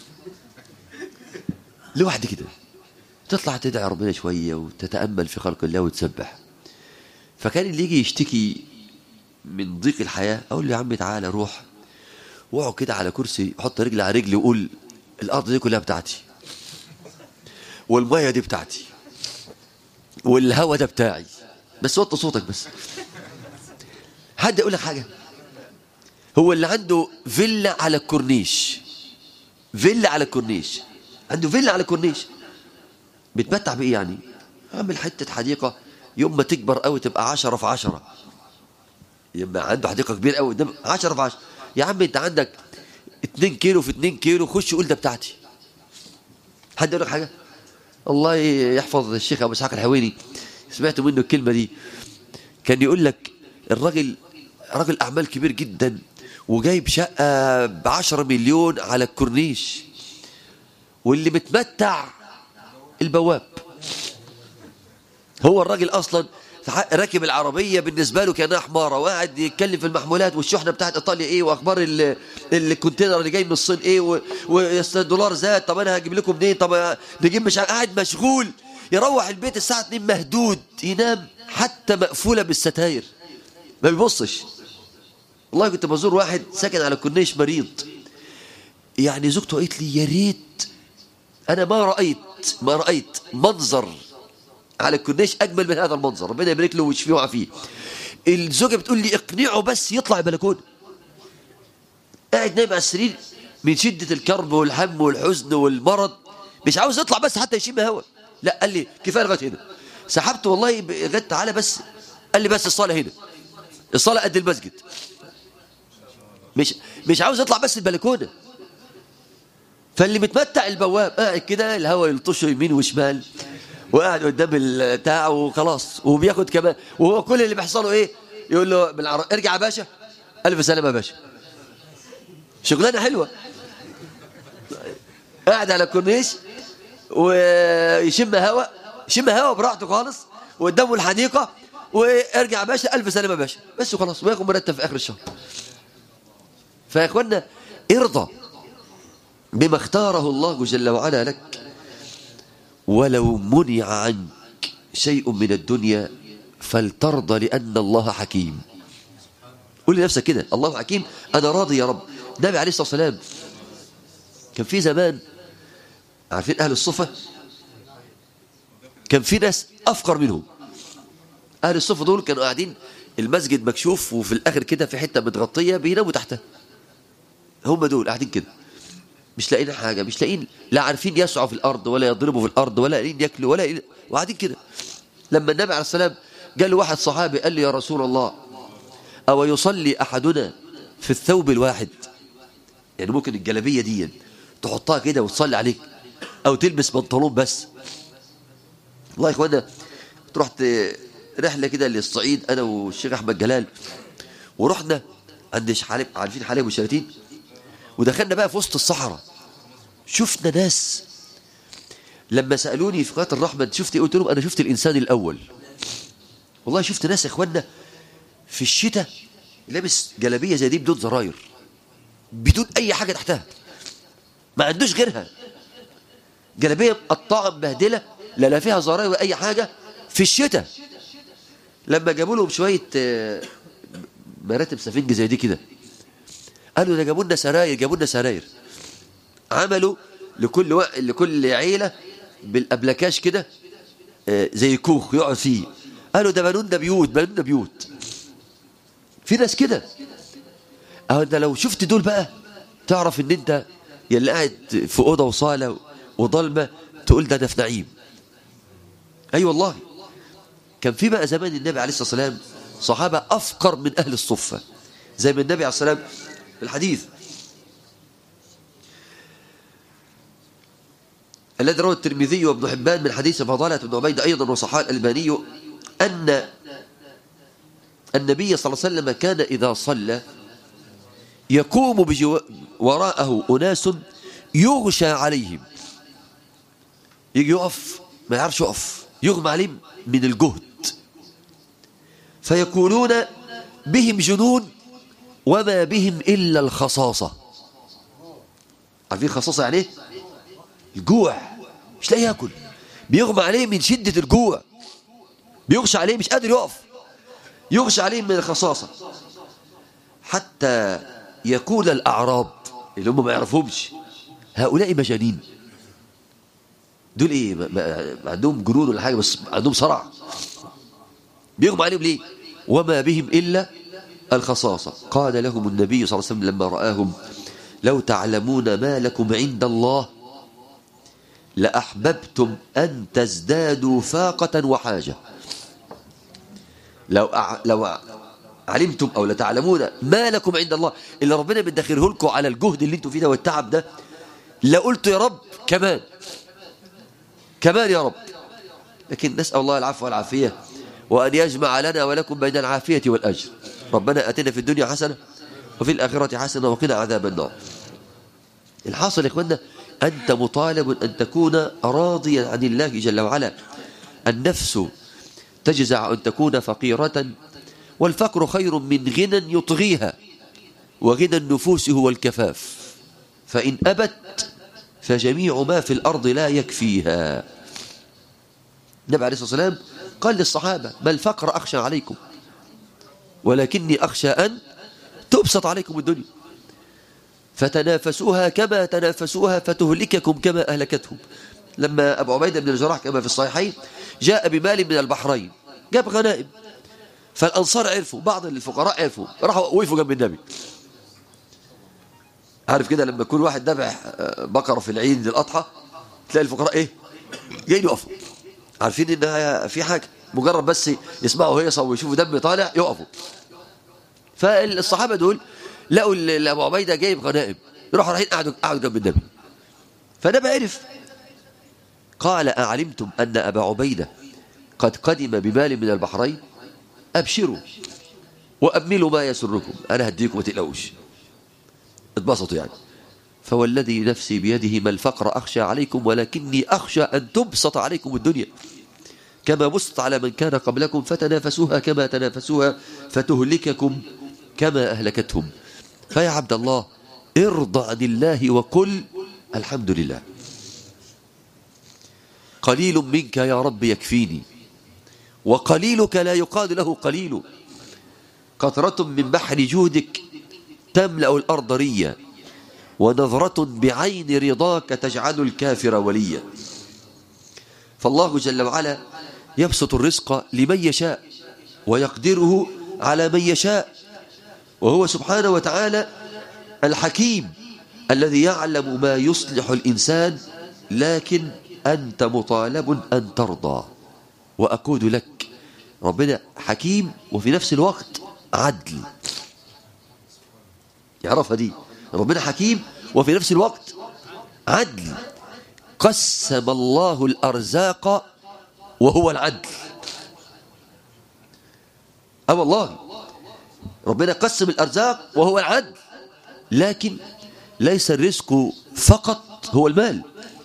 لوحدي كده تطلع تدعي ربنا شويه وتتامل في خلق الله وتسبح فكان اللي يجي يشتكي من ضيق الحياه اقول له يا عم تعالى روح واقعد كده على كرسي حط رجلي على رجلي وقول الارض دي كلها بتاعتي والميه دي بتاعتي والهوا ده بتاعي بس وطي صوتك بس حد يقول لك حاجه هو اللي عنده فيلا على الكورنيش فيلا على الكورنيش عنده فيلا على الكورنيش بيتمتع بايه يعني اعمل حته حديقه يوم ما تكبر قوي تبقى عشرة في عشرة يبقى عنده حديقه كبيره قوي قدام 10 في 10 يا عم انت عندك 2 كيلو في 2 كيلو خش قول ده بتاعتي حد يقول لك حاجه الله يحفظ الشيخ ابو اسحاق الحويني سمعت منه الكلمه دي كان يقول لك الراجل راجل اعمال كبير جدا وجايب شقه ب 10 مليون على الكورنيش واللي متمتع البواب هو الراجل اصلا راكب العربيه بالنسبه له كانها حماره وقاعد يتكلم في المحمولات والشحنه بتاعت ايطاليا ايه واخبار الكونتينر اللي جاي من الصين ايه والدولار زاد طب انا هجيب لكم منين طب نجيب مش قاعد مشغول يروح البيت الساعه 2 مهدود ينام حتى مقفوله بالستاير ما بيبصش والله كنت بزور واحد ساكن على الكورنيش مريض يعني زوجته قالت لي يا ريت انا ما رايت ما رايت منظر على الكورنيش اجمل من هذا المنظر ربنا يبارك له ويشفيه ويعافيه الزوجه بتقول لي اقنعه بس يطلع البلكونه قاعد نايم على السرير من شده الكرب والهم والحزن والمرض مش عاوز يطلع بس حتى يشم هوا لا قال لي كفايه لغايه هنا سحبت والله لغايه تعالى بس قال لي بس الصلاه هنا الصلاه قد المسجد مش مش عاوز يطلع بس البلكونه فاللي متمتع البواب قاعد كده الهواء يلطشه يمين وشمال وقاعد قدام البتاع وخلاص وبياخد كمان وهو كل اللي بيحصل له ايه يقول له بالعربي ارجع يا باشا الف سلامه يا باشا شغلانه حلوه قاعد على الكورنيش ويشم هواء يشم هواء براحته خالص وقدامه الحديقه وارجع يا باشا الف سلامه يا باشا بس وخلاص وياخد مرتب في اخر الشهر فيا اخوانا ارضى بما اختاره الله جل وعلا لك ولو منع عنك شيء من الدنيا فلترضى لأن الله حكيم قول لنفسك كده الله حكيم أنا راضي يا رب النبي عليه الصلاة والسلام كان في زمان عارفين أهل الصفة كان في ناس أفقر منهم أهل الصفة دول كانوا قاعدين المسجد مكشوف وفي الآخر كده في حتة متغطية بيناموا تحتها هم دول قاعدين كده مش لاقيين حاجة مش لاقيين لا عارفين يسعوا في الأرض ولا يضربوا في الأرض ولا لاقيين ياكلوا ولا لاقيين وقاعدين كده لما النبي عليه السلام قال له واحد صحابي قال لي يا رسول الله أو يصلي أحدنا في الثوب الواحد يعني ممكن الجلابية دي تحطها كده وتصلي عليك أو تلبس بنطلون بس والله يا إخوانا رحت رحلة كده للصعيد أنا والشيخ أحمد جلال ورحنا عند حليب عارفين حليب وشلاتين ودخلنا بقى في وسط الصحراء شفنا ناس لما سألوني في قناة الرحمة شفت ايه قلت لهم أنا شفت الإنسان الأول والله شفت ناس يا إخوانا في الشتاء لابس جلابية زي دي بدون زراير بدون أي حاجة تحتها ما عندوش غيرها جلابية مقطعة مبهدلة لا لا فيها زراير ولا أي حاجة في الشتاء لما جابوا لهم شوية آه، مراتب سفنج زي دي كده قالوا ده جابوا لنا سراير جابوا لنا سراير عملوا لكل و... لكل عيلة بالأبلكاش كده آه، زي كوخ يقعد فيه قالوا ده بنوا لنا بيوت بنوا لنا بيوت في ناس كده اهو انت لو شفت دول بقى تعرف ان انت يلي قاعد في اوضه وصاله وضلمه تقول ده انا في نعيم اي أيوة والله كان في بقى زمان النبي عليه الصلاه والسلام صحابه افقر من اهل الصفه زي ما النبي عليه الصلاه والسلام في الحديث الذي رواه الترمذي وابن حبان من حديث فضالة بن عبيد أيضا وصحاء الألباني أن النبي صلى الله عليه وسلم كان إذا صلى يقوم بجو... وراءه أناس يغشى عليهم يجي يقف ما يعرفش يقف يغمى عليهم من الجهد فيقولون بهم جنون وما بهم إلا الخصاصة عارفين خصاصة يعني ايه الجوع مش لاقي ياكل بيغمى عليه من شدة الجوع بيغشى عليه مش قادر يقف يغشى عليه من الخصاصة حتى يقول الأعراب اللي هم ما يعرفهمش هؤلاء مجانين دول ايه ما ما عندهم جنون ولا حاجة بس عندهم صرع بيغمى عليهم ليه وما بهم إلا الخصاصة قال لهم النبي صلى الله عليه وسلم لما رآهم لو تعلمون ما لكم عند الله لأحببتم أن تزدادوا فاقة وحاجة لو أع... لو علمتم أو لتعلمون ما لكم عند الله اللي ربنا بيدخره لكم على الجهد اللي انتم فيه ده والتعب ده لقلت يا رب كمان كمان يا رب لكن نسأل الله العفو والعافية وأن يجمع لنا ولكم بين العافية والأجر ربنا أتنا في الدنيا حسنة وفي الآخرة حسنة وقنا عذاب النار الحاصل يا إخواننا أنت مطالب أن تكون راضيا عن الله جل وعلا النفس تجزع أن تكون فقيرة والفقر خير من غنى يطغيها وغنى النفوس هو الكفاف فإن أبت فجميع ما في الأرض لا يكفيها النبي عليه الصلاة والسلام قال للصحابة ما الفقر أخشى عليكم ولكني أخشى أن تبسط عليكم الدنيا فتنافسوها كما تنافسوها فتهلككم كما أهلكتهم لما أبو عبيدة بن الجراح كما في الصحيحين جاء بمال من البحرين جاب غنائم فالأنصار عرفوا بعض الفقراء عرفوا راحوا وقفوا جنب النبي عارف كده لما يكون واحد ذبح بقرة في العيد الأضحى تلاقي الفقراء إيه جايين يقفوا عارفين إنها في حاجة مجرد بس يسمعوا هيصة ويشوفوا دم طالع يقفوا فالصحابة دول لقوا ال- ابو عبيده جايب غنائم راحوا رايحين قعدوا قعدوا جنب النبي فالنبي عرف قال أعلمتم أن أبا عبيدة قد قدم بمال من البحرين أبشروا وأملوا ما يسركم أنا هديكم ما تقلقوش اتبسطوا يعني فوالذي نفسي بيده ما الفقر أخشى عليكم ولكني أخشى أن تبسط عليكم الدنيا كما بسط على من كان قبلكم فتنافسوها كما تنافسوها فتهلككم كما أهلكتهم فيا عبد الله ارضى عن الله وقل الحمد لله قليل منك يا رب يكفيني وقليلك لا يقال له قليل قطرة من بحر جودك تملأ الأرض ريا ونظرة بعين رضاك تجعل الكافر وليا فالله جل وعلا يبسط الرزق لمن يشاء ويقدره على من يشاء وهو سبحانه وتعالى الحكيم الذي يعلم ما يصلح الإنسان لكن أنت مطالب أن ترضى وأقول لك ربنا حكيم وفي نفس الوقت عدل يعرفها دي ربنا حكيم وفي نفس الوقت عدل قسم الله الأرزاق وهو العدل أه والله ربنا قسم الأرزاق وهو العدل لكن ليس الرزق فقط هو المال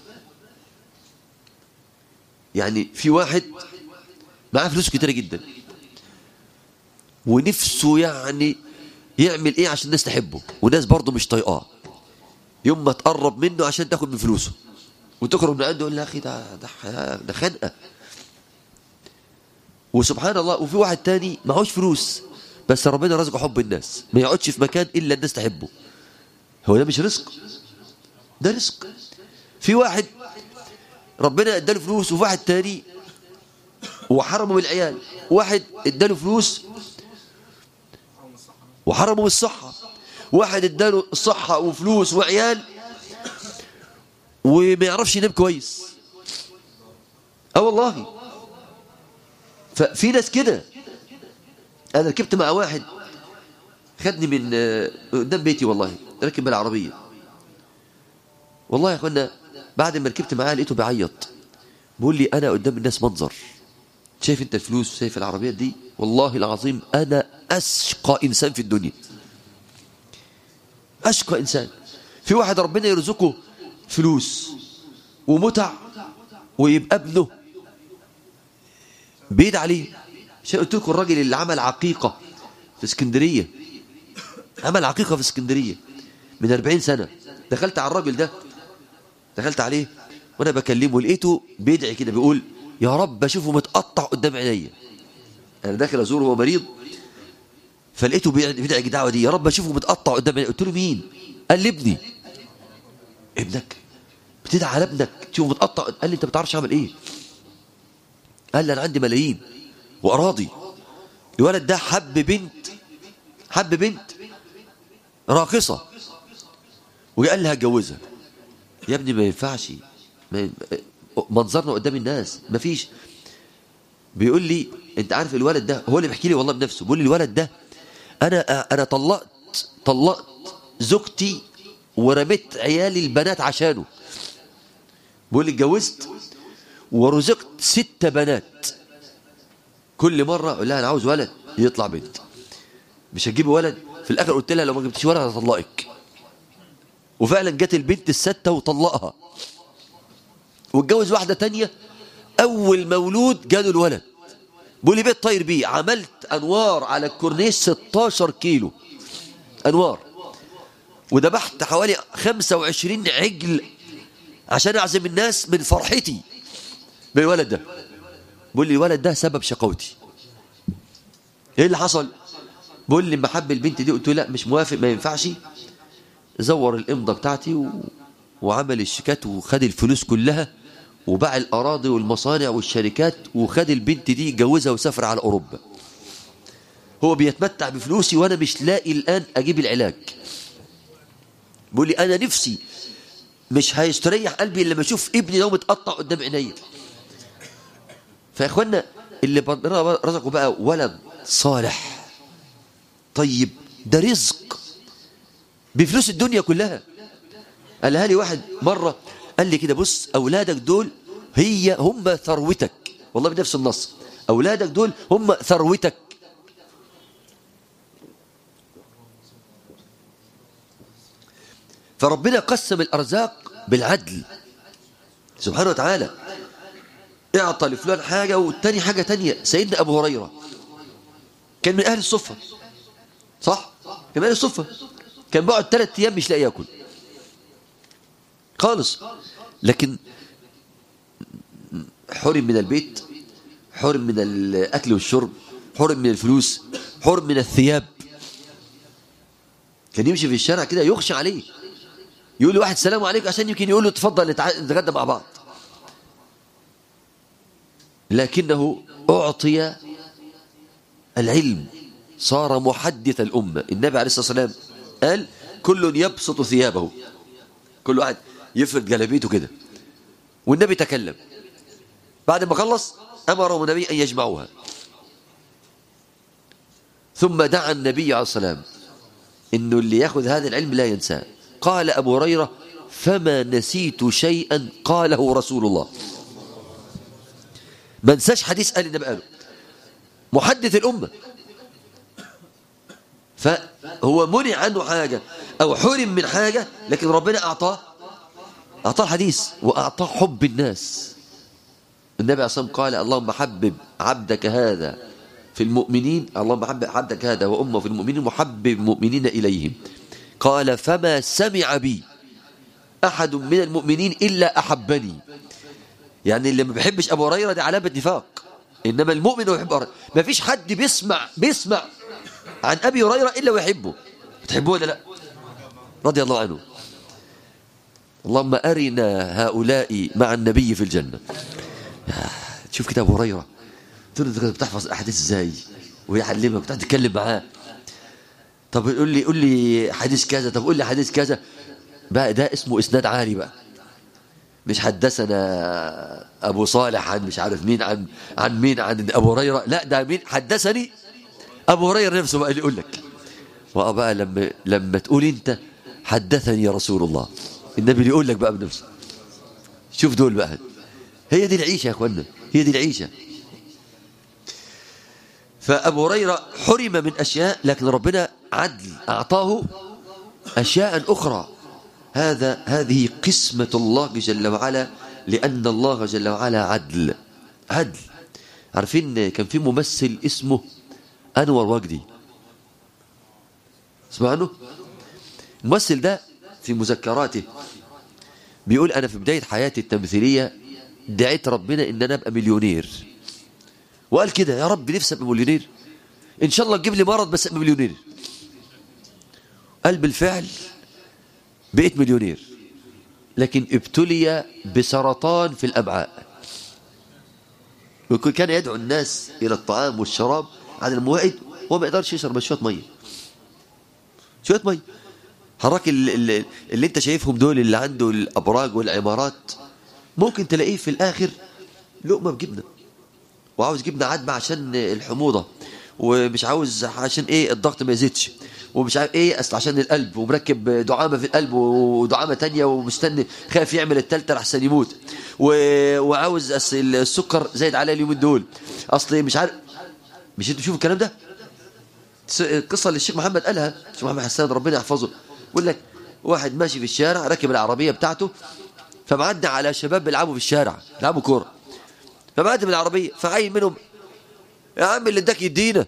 يعني في واحد معاه فلوس كتيرة جدا ونفسه يعني يعمل ايه عشان الناس تحبه وناس برضه مش طايقاه يوم ما تقرب منه عشان تاخد من فلوسه وتخرج من عنده يقول يا اخي ده ده ده خنقه وسبحان الله وفي واحد تاني معهوش فلوس بس ربنا رزقه حب الناس ما يقعدش في مكان الا الناس تحبه هو ده مش رزق ده رزق في واحد ربنا اداله فلوس وفي واحد تاني وحرمه من العيال واحد اداله فلوس وحرمه من الصحة واحد اداله الصحة وفلوس وعيال وما يعرفش ينام كويس اه والله ففي ناس كده انا ركبت مع واحد خدني من قدام بيتي والله ركب بالعربية والله يا اخوانا بعد ما ركبت معاه لقيته بيعيط بيقول لي انا قدام الناس منظر شايف انت الفلوس شايف العربيات دي والله العظيم انا اشقى انسان في الدنيا اشقى انسان في واحد ربنا يرزقه فلوس ومتع ويبقى ابنه بيد عليه عشان قلت لكم الراجل اللي عمل عقيقه في اسكندريه عمل عقيقه في اسكندريه من 40 سنه دخلت على الراجل ده دخلت عليه وانا بكلمه لقيته بيدعي كده بيقول يا رب اشوفه متقطع قدام عينيا انا داخل ازوره وهو مريض فلقيته بيدعي الدعوه دي يا رب اشوفه متقطع قدام عينيا قلت له مين قال لي ابني ابنك بتدعي على ابنك تشوفه متقطع قال لي انت ما بتعرفش اعمل ايه قال لي انا عندي ملايين واراضي الولد ده حب بنت حب بنت راقصه وقال لي هتجوزها يا ابني ما ينفعش ما منظرنا قدام الناس ما فيش بيقول لي انت عارف الولد ده هو اللي بيحكي لي والله بنفسه بيقول لي الولد ده انا انا طلقت طلقت زوجتي ورميت عيالي البنات عشانه بيقول لي اتجوزت ورزقت ست بنات كل مره اقول لها انا عاوز ولد يطلع بنت مش هتجيبي ولد في الاخر قلت لها لو ما جبتش ولد هطلقك وفعلا جت البنت الستة وطلقها واتجوز واحدة تانية أول مولود جاله الولد بيقول لي بيت طاير بيه عملت أنوار على الكورنيش 16 كيلو أنوار وذبحت حوالي 25 عجل عشان أعزم الناس من فرحتي بالولد ده بيقول لي الولد ده سبب شقوتي ايه اللي حصل بيقول لي لما حب البنت دي قلت له لا مش موافق ما ينفعش زور الإمضة بتاعتي و... وعمل الشيكات وخد الفلوس كلها وباع الأراضي والمصانع والشركات وخد البنت دي جوزها وسافر على أوروبا هو بيتمتع بفلوسي وأنا مش لاقي الآن أجيب العلاج بيقول لي أنا نفسي مش هيستريح قلبي لما أشوف ابني ده متقطع قدام عينيا فيا إخوانا اللي رزقه بقى ولد صالح طيب ده رزق بفلوس الدنيا كلها قالها لي واحد مرة قال لي كده بص أولادك دول هي هم ثروتك والله بنفس النص أولادك دول هم ثروتك فربنا قسم الأرزاق بالعدل سبحانه وتعالى اعطى لفلان حاجة والتاني حاجة تانية سيدنا أبو هريرة كان من أهل الصفة صح؟ كان من أهل الصفة كان بقعد ثلاث أيام مش لاقي ياكل خالص لكن حرم من البيت حرم من الأكل والشرب حرم من الفلوس حرم من الثياب كان يمشي في الشارع كده يخشى عليه يقول لواحد السلام عليكم عشان يمكن يقول له تفضل نتغدى مع بعض لكنه أعطي العلم صار محدث الأمة النبي عليه الصلاة والسلام قال كل يبسط ثيابه كل واحد يفرد جلبيته كده والنبي تكلم بعد ما خلص أمرهم النبي أن يجمعوها ثم دعا النبي عليه الصلاة والسلام إنه اللي يأخذ هذا العلم لا ينساه قال أبو هريرة فما نسيت شيئا قاله رسول الله ما انساش حديث قال النبي قاله محدث الأمة فهو منع عنه حاجة أو حرم من حاجة لكن ربنا أعطاه أعطاه الحديث وأعطاه حب الناس النبي عليه الصلاة والسلام قال اللهم حبب عبدك هذا في المؤمنين اللهم حبب عبدك هذا وأمه في المؤمنين وحبب المؤمنين إليهم قال فما سمع بي أحد من المؤمنين إلا أحبني يعني اللي ما بيحبش أبو هريرة دي علامة نفاق إنما المؤمن هو يحب هريرة ما فيش حد بيسمع بيسمع عن أبي هريرة إلا ويحبه تحبوه ولا لا رضي الله عنه اللهم أرنا هؤلاء مع النبي في الجنة شوف كده أبو هريرة تقول انت بتحفظ الأحاديث إزاي ويعلمك بتقعد تتكلم معاه طب قول لي قول لي حديث كذا طب قول لي حديث كذا بقى ده اسمه اسناد عالي بقى مش حدثنا ابو صالح عن مش عارف مين عن عن مين عن ابو هريره لا ده مين حدثني ابو هريره نفسه بقى اللي يقول لك وبقى لما لما تقول انت حدثني يا رسول الله النبي اللي يقول لك بقى بنفسه شوف دول بقى هي دي العيشه يا اخوانا هي دي العيشه فابو هريره حرم من اشياء لكن ربنا عدل اعطاه اشياء اخرى هذا هذه قسمة الله جل وعلا لأن الله جل وعلا عدل عدل عارفين كان في ممثل اسمه أنور وجدي اسمع عنه الممثل ده في مذكراته بيقول أنا في بداية حياتي التمثيلية دعيت ربنا إن أنا أبقى مليونير وقال كده يا رب نفسي أبقى مليونير إن شاء الله تجيب لي مرض بس أبقى مليونير قال بالفعل بقيت مليونير لكن ابتلي بسرطان في الأمعاء وكان يدعو الناس إلى الطعام والشراب على الموائد وما يقدرش يشرب شوية مية شوية مية حراك اللي, اللي انت شايفهم دول اللي عنده الأبراج والعمارات ممكن تلاقيه في الآخر لقمة بجبنة وعاوز جبنة عدبة عشان الحموضة ومش عاوز عشان ايه الضغط ما يزيدش ومش عارف ايه اصل عشان القلب ومركب دعامه في القلب ودعامه تانية ومستني خايف يعمل التالتة لحسن يموت و... وعاوز اصل السكر زايد عليه اليومين دول اصل مش عارف مش انتوا تشوفوا الكلام ده القصه اللي الشيخ محمد قالها الشيخ محمد حسان ربنا يحفظه يقول لك واحد ماشي في الشارع راكب العربيه بتاعته فمعدي على شباب بيلعبوا في الشارع بيلعبوا كوره فمعدي من العربيه فعين منهم يا عم اللي اداك يدينا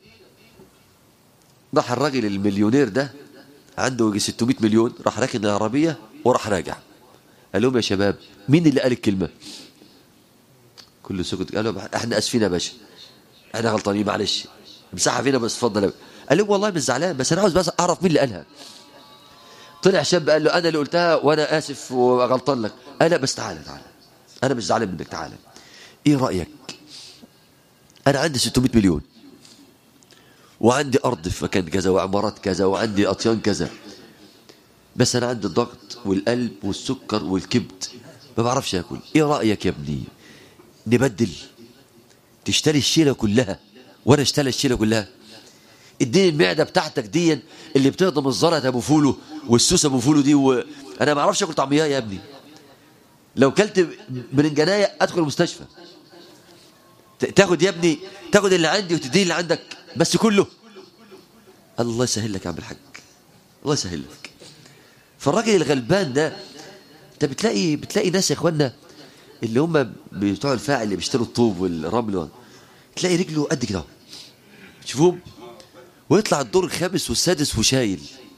راح الراجل المليونير ده عنده يجي 600 مليون راح راكن العربيه وراح راجع قال لهم يا شباب مين اللي قال الكلمه كله سكت قالوا احنا اسفين يا باشا احنا غلطانين معلش امسحها فينا بس اتفضل قال لهم والله مش زعلان بس انا عاوز بس اعرف مين اللي قالها طلع شاب قال له انا اللي قلتها وانا اسف وغلطان لك قال لا بس تعالى تعالى انا مش زعلان منك تعالى ايه رايك انا عندي 600 مليون وعندي أرض في مكان كذا وعمارات كذا وعندي أطيان كذا بس أنا عندي الضغط والقلب والسكر والكبد ما بعرفش أكل إيه رأيك يا ابني نبدل تشتري الشيلة كلها وأنا اشتري الشيلة كلها اديني المعدة بتاعتك دي اللي بتهضم الزلط أبو فولو والسوس أبو فولو دي و... أنا ما بعرفش أكل طعمية يا ابني لو كلت برنجانية أدخل المستشفى تاخد يا ابني تاخد اللي عندي وتديني اللي عندك بس كله الله يسهل لك يا عم الحاج الله يسهل لك فالراجل الغلبان ده انت بتلاقي بتلاقي ناس يا اخوانا اللي هم بتوع الفاعل اللي بيشتروا الطوب والرمل تلاقي رجله قد كده تشوفوهم ويطلع الدور الخامس والسادس وشايل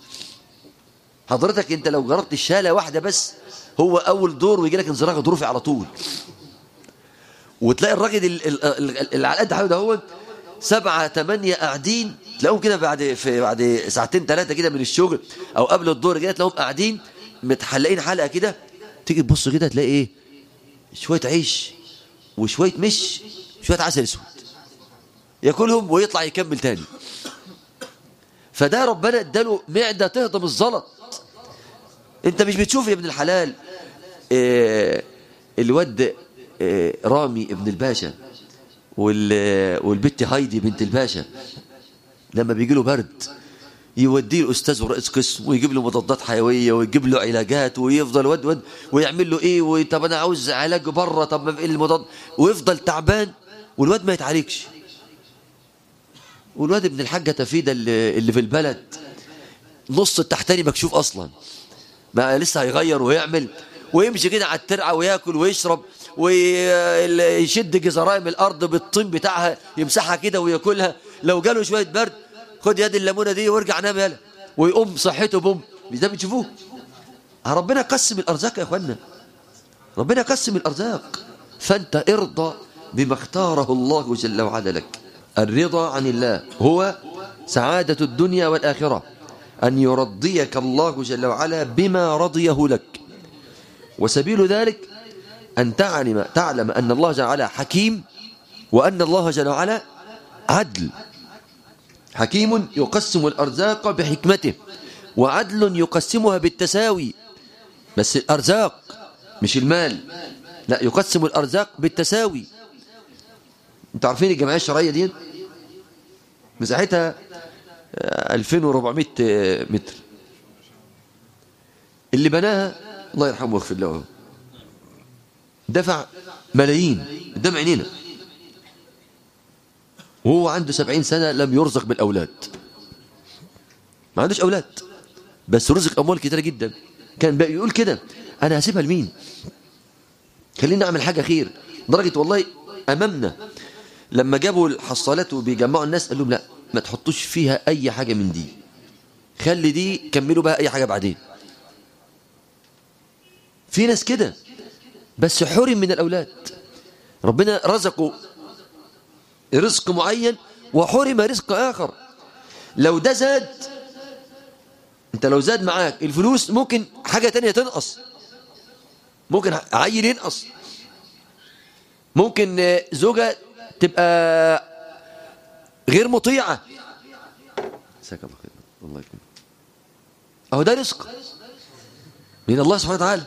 حضرتك انت لو جربت الشاله واحده بس هو اول دور ويجي لك انزلاق ظروفي على طول وتلاقي الراجل اللي على قد حاله ده هو سبعة ثمانية قاعدين تلاقوهم كده بعد في بعد ساعتين ثلاثة كده من الشغل أو قبل الظهر كده تلاقوهم قاعدين متحلقين حلقة كده تيجي تبص كده تلاقي إيه شوية عيش وشوية مش شوية عسل اسود ياكلهم ويطلع يكمل تاني فده ربنا اداله معدة تهضم الزلط انت مش بتشوف يا ابن الحلال اه الواد اه رامي ابن الباشا والبت هايدي بنت الباشا لما بيجي له برد يوديه الاستاذ ورئيس قسم ويجيب له مضادات حيويه ويجيب له علاجات ويفضل ود ود ويعمل له ايه طب انا عاوز علاج بره طب ما ايه المضاد ويفضل تعبان والواد ما يتعالجش والواد ابن الحاجه تفيده اللي, اللي في البلد نص التحتاني مكشوف اصلا ما لسه هيغير ويعمل ويمشي كده على الترعه وياكل ويشرب ويشد جزراء من الارض بالطين بتاعها يمسحها كده وياكلها لو جاله شويه برد خد يد الليمونه دي وارجع نام يلا ويقوم صحته بوم مش ده بتشوفوه ربنا قسم الارزاق يا اخوانا ربنا قسم الارزاق فانت ارضى بما اختاره الله جل وعلا لك الرضا عن الله هو سعادة الدنيا والآخرة أن يرضيك الله جل وعلا بما رضيه لك وسبيل ذلك أن تعلم, تعلم أن الله جل وعلا حكيم وأن الله جل وعلا عدل حكيم يقسم الأرزاق بحكمته وعدل يقسمها بالتساوي بس الأرزاق مش المال لا يقسم الأرزاق بالتساوي انتوا عارفين الجمعية الشرعية دي مساحتها 2400 متر اللي بناها الله يرحمه ويغفر له دفع ملايين قدام عينينا وهو عنده سبعين سنة لم يرزق بالأولاد ما عندوش أولاد بس رزق أموال كتيرة جدا كان بقى يقول كده أنا هسيبها لمين خليني أعمل حاجة خير درجة والله أمامنا لما جابوا الحصالات وبيجمعوا الناس قال لهم لا ما تحطوش فيها أي حاجة من دي خلي دي كملوا بقى أي حاجة بعدين في ناس كده بس حرم من الأولاد ربنا رزقه رزق معين وحرم رزق آخر لو ده زاد انت لو زاد معاك الفلوس ممكن حاجة تانية تنقص ممكن عيل ينقص ممكن زوجة تبقى غير مطيعة ساك الله خير الله يكرمك اهو ده رزق من الله سبحانه وتعالى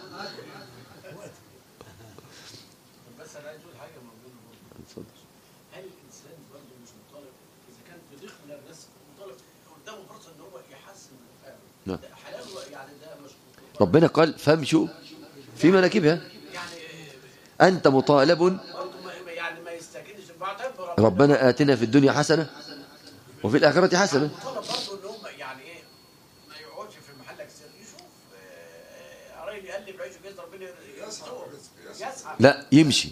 نعم. ربنا قال فامشوا في مناكبها أنت مطالب ربنا آتنا في الدنيا حسنة وفي الآخرة حسنة لا يمشي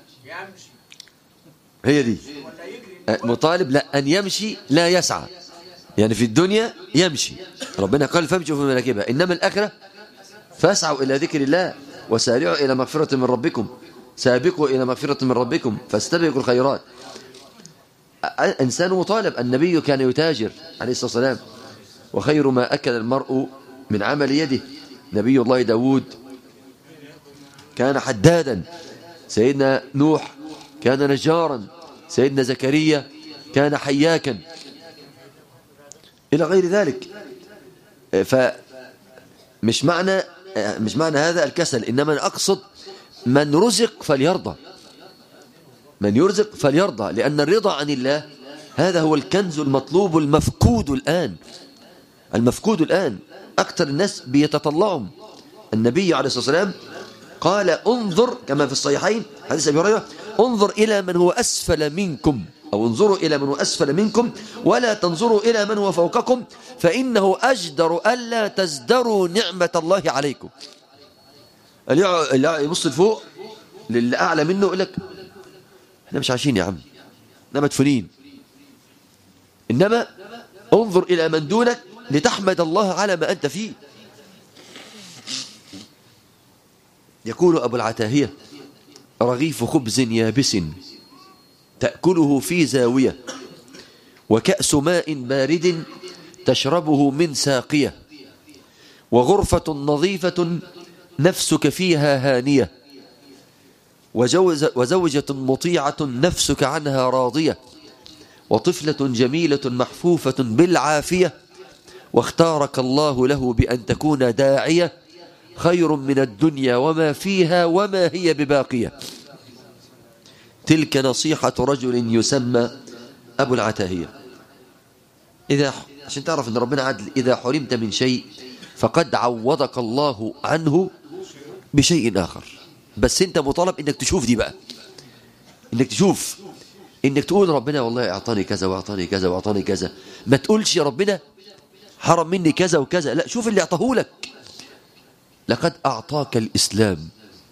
هي دي مطالب لا أن يمشي لا يسعى يعني في الدنيا يمشي ربنا قال فامشوا في مناكبها إنما الآخرة فاسعوا إلى ذكر الله وسارعوا إلى مغفرة من ربكم سابقوا إلى مغفرة من ربكم فاستبقوا الخيرات إنسان مطالب النبي كان يتاجر عليه الصلاة والسلام وخير ما أكل المرء من عمل يده نبي الله داود كان حدادا سيدنا نوح كان نجارا سيدنا زكريا كان حياكا إلى غير ذلك فمش معنى مش معنى هذا الكسل إنما أنا أقصد من رزق فليرضى من يرزق فليرضى لأن الرضا عن الله هذا هو الكنز المطلوب المفقود الآن المفقود الآن أكثر الناس بيتطلعهم النبي عليه الصلاة والسلام قال انظر كما في الصحيحين حديث أبي هريرة انظر إلى من هو أسفل منكم أو انظروا إلى من هو أسفل منكم ولا تنظروا إلى من هو فوقكم فإنه أجدر ألا تزدروا نعمة الله عليكم اللي يبص لفوق للي أعلى منه يقول لك احنا مش عايشين يا عم احنا مدفونين إنما انظر إلى من دونك لتحمد الله على ما أنت فيه يقول أبو العتاهية رغيف خبز يابس تأكله في زاوية وكأس ماء بارد تشربه من ساقية وغرفة نظيفة نفسك فيها هانية وجوز وزوجة مطيعة نفسك عنها راضية وطفلة جميلة محفوفة بالعافية واختارك الله له بأن تكون داعية خير من الدنيا وما فيها وما هي بباقية تلك نصيحة رجل يسمى أبو العتاهية إذا عشان تعرف أن ربنا عدل إذا حرمت من شيء فقد عوضك الله عنه بشيء آخر بس أنت مطالب أنك تشوف دي بقى أنك تشوف أنك تقول ربنا والله أعطاني كذا وأعطاني كذا وأعطاني كذا ما تقولش يا ربنا حرم مني كذا وكذا لا شوف اللي أعطاه لك لقد أعطاك الإسلام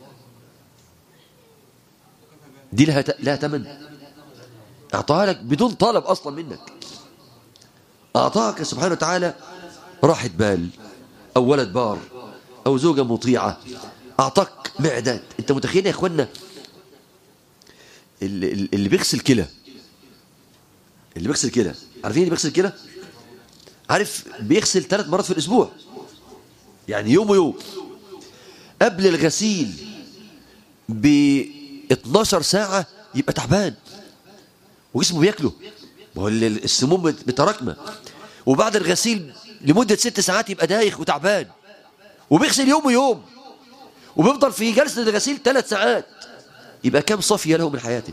دي لها لها ثمن أعطاها لك بدون طلب أصلا منك أعطاك سبحانه وتعالى راحة بال أو ولد بار أو زوجة مطيعة أعطاك معدات أنت متخيل يا إخوانا اللي, اللي بيغسل كلى اللي بيغسل كلى عارفين اللي بيغسل كلى عارف بيغسل ثلاث مرات في الأسبوع يعني يوم ويوم قبل الغسيل ب 12 ساعة يبقى تعبان وجسمه بياكله ما هو السموم متراكمة وبعد الغسيل لمدة ست ساعات يبقى دايخ وتعبان وبيغسل يوم ويوم وبيفضل في جلسة الغسيل ثلاث ساعات يبقى كم صفية له من حياته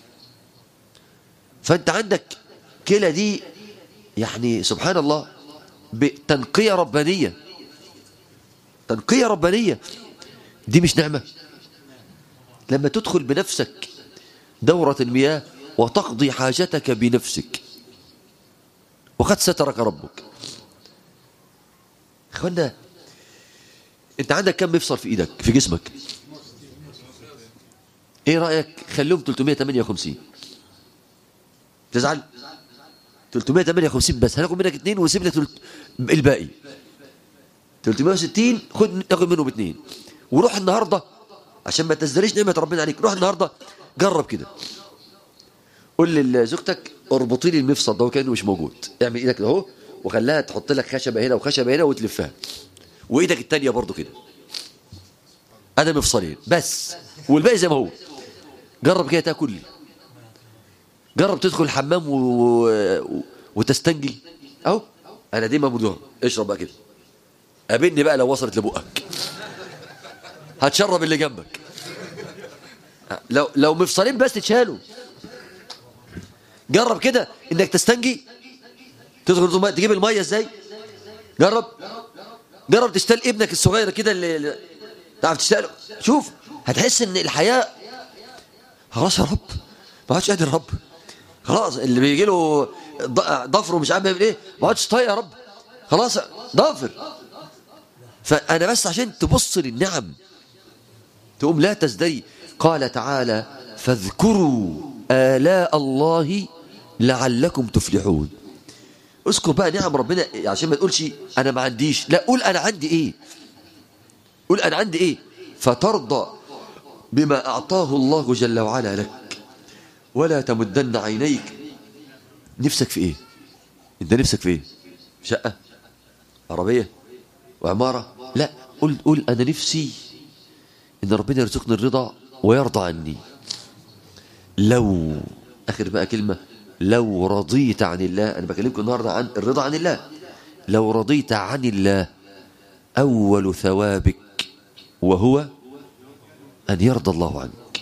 فأنت عندك كلى دي يعني سبحان الله بتنقية ربانية تنقية ربانية دي مش نعمة لما تدخل بنفسك دورة المياه وتقضي حاجتك بنفسك وقد سترك ربك اخوانا انت عندك كم مفصل في ايدك في جسمك ايه رأيك خليهم 358 تزعل 358 بس هناخد منك اثنين ونسيب لك الباقي 360 خد ناخد منهم اثنين وروح النهارده عشان ما تزدريش نعمه ربنا عليك روح النهارده جرب كده قول لزوجتك اربطي لي المفصل ده وكانه مش موجود اعمل ايدك كده اهو وخليها تحط لك خشبه هنا وخشبه هنا وتلفها وايدك الثانيه برضو كده انا مفصلين بس والباقي زي ما هو جرب كده تاكل جرب تدخل الحمام و... و... وتستنجي اهو انا دي مبدوها اشرب بقى كده قابلني بقى لو وصلت لبقك هتشرب اللي جنبك لو لو مفصلين بس تشالوا جرب كده انك تستنجي تدخل تجيب الميه ازاي جرب جرب تشتغل ابنك الصغير كده اللي تعرف تشتغل شوف هتحس ان الحياه خلاص يا رب ما عادش قادر يا رب خلاص اللي بيجي له ضفر ومش عارف يعمل ايه ما عادش طايق يا رب خلاص ضافر فانا بس عشان تبص للنعم تقوم لا تزدري قال تعالى فاذكروا آلاء الله لعلكم تفلحون اذكر بقى نعم ربنا عشان ما تقولش انا ما عنديش لا قول انا عندي ايه قول انا عندي ايه فترضى بما اعطاه الله جل وعلا لك ولا تمدن عينيك نفسك في ايه انت نفسك في ايه شقه عربيه وعماره لا قول قول انا نفسي ان ربنا يرزقني الرضا ويرضى عني لو اخر بقى كلمه لو رضيت عن الله أنا بكلمكم النهاردة عن الرضا عن الله لو رضيت عن الله أول ثوابك وهو أن يرضى الله عنك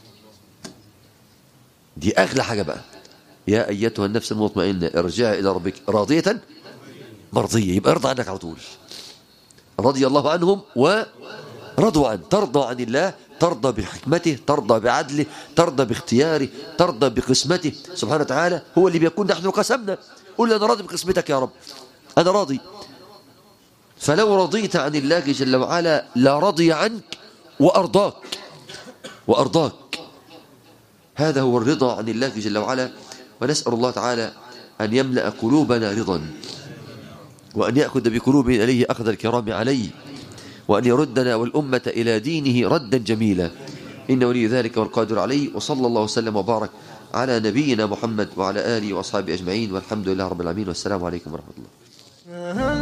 دي أغلى حاجة بقى يا أيتها النفس المطمئنة ارجعي إلى ربك راضية مرضية يبقى ارضى عنك على طول رضي الله عنهم ورضوا عنه ترضى عن الله ترضى بحكمته ترضى بعدله ترضى باختياره ترضى بقسمته سبحانه وتعالى هو اللي بيكون نحن قسمنا قل أنا راضي بقسمتك يا رب أنا راضي فلو رضيت عن الله جل وعلا لا رضي عنك وأرضاك وأرضاك هذا هو الرضا عن الله جل وعلا ونسأل الله تعالى أن يملأ قلوبنا رضا وأن يأخذ بقلوبنا إليه أخذ الكرام عليه وأن يردنا والأمة إلى دينه ردا جميلا إن ولي ذلك والقادر عليه وصلى الله وسلم وبارك على نبينا محمد وعلى آله وأصحابه أجمعين والحمد لله رب العالمين والسلام عليكم ورحمة الله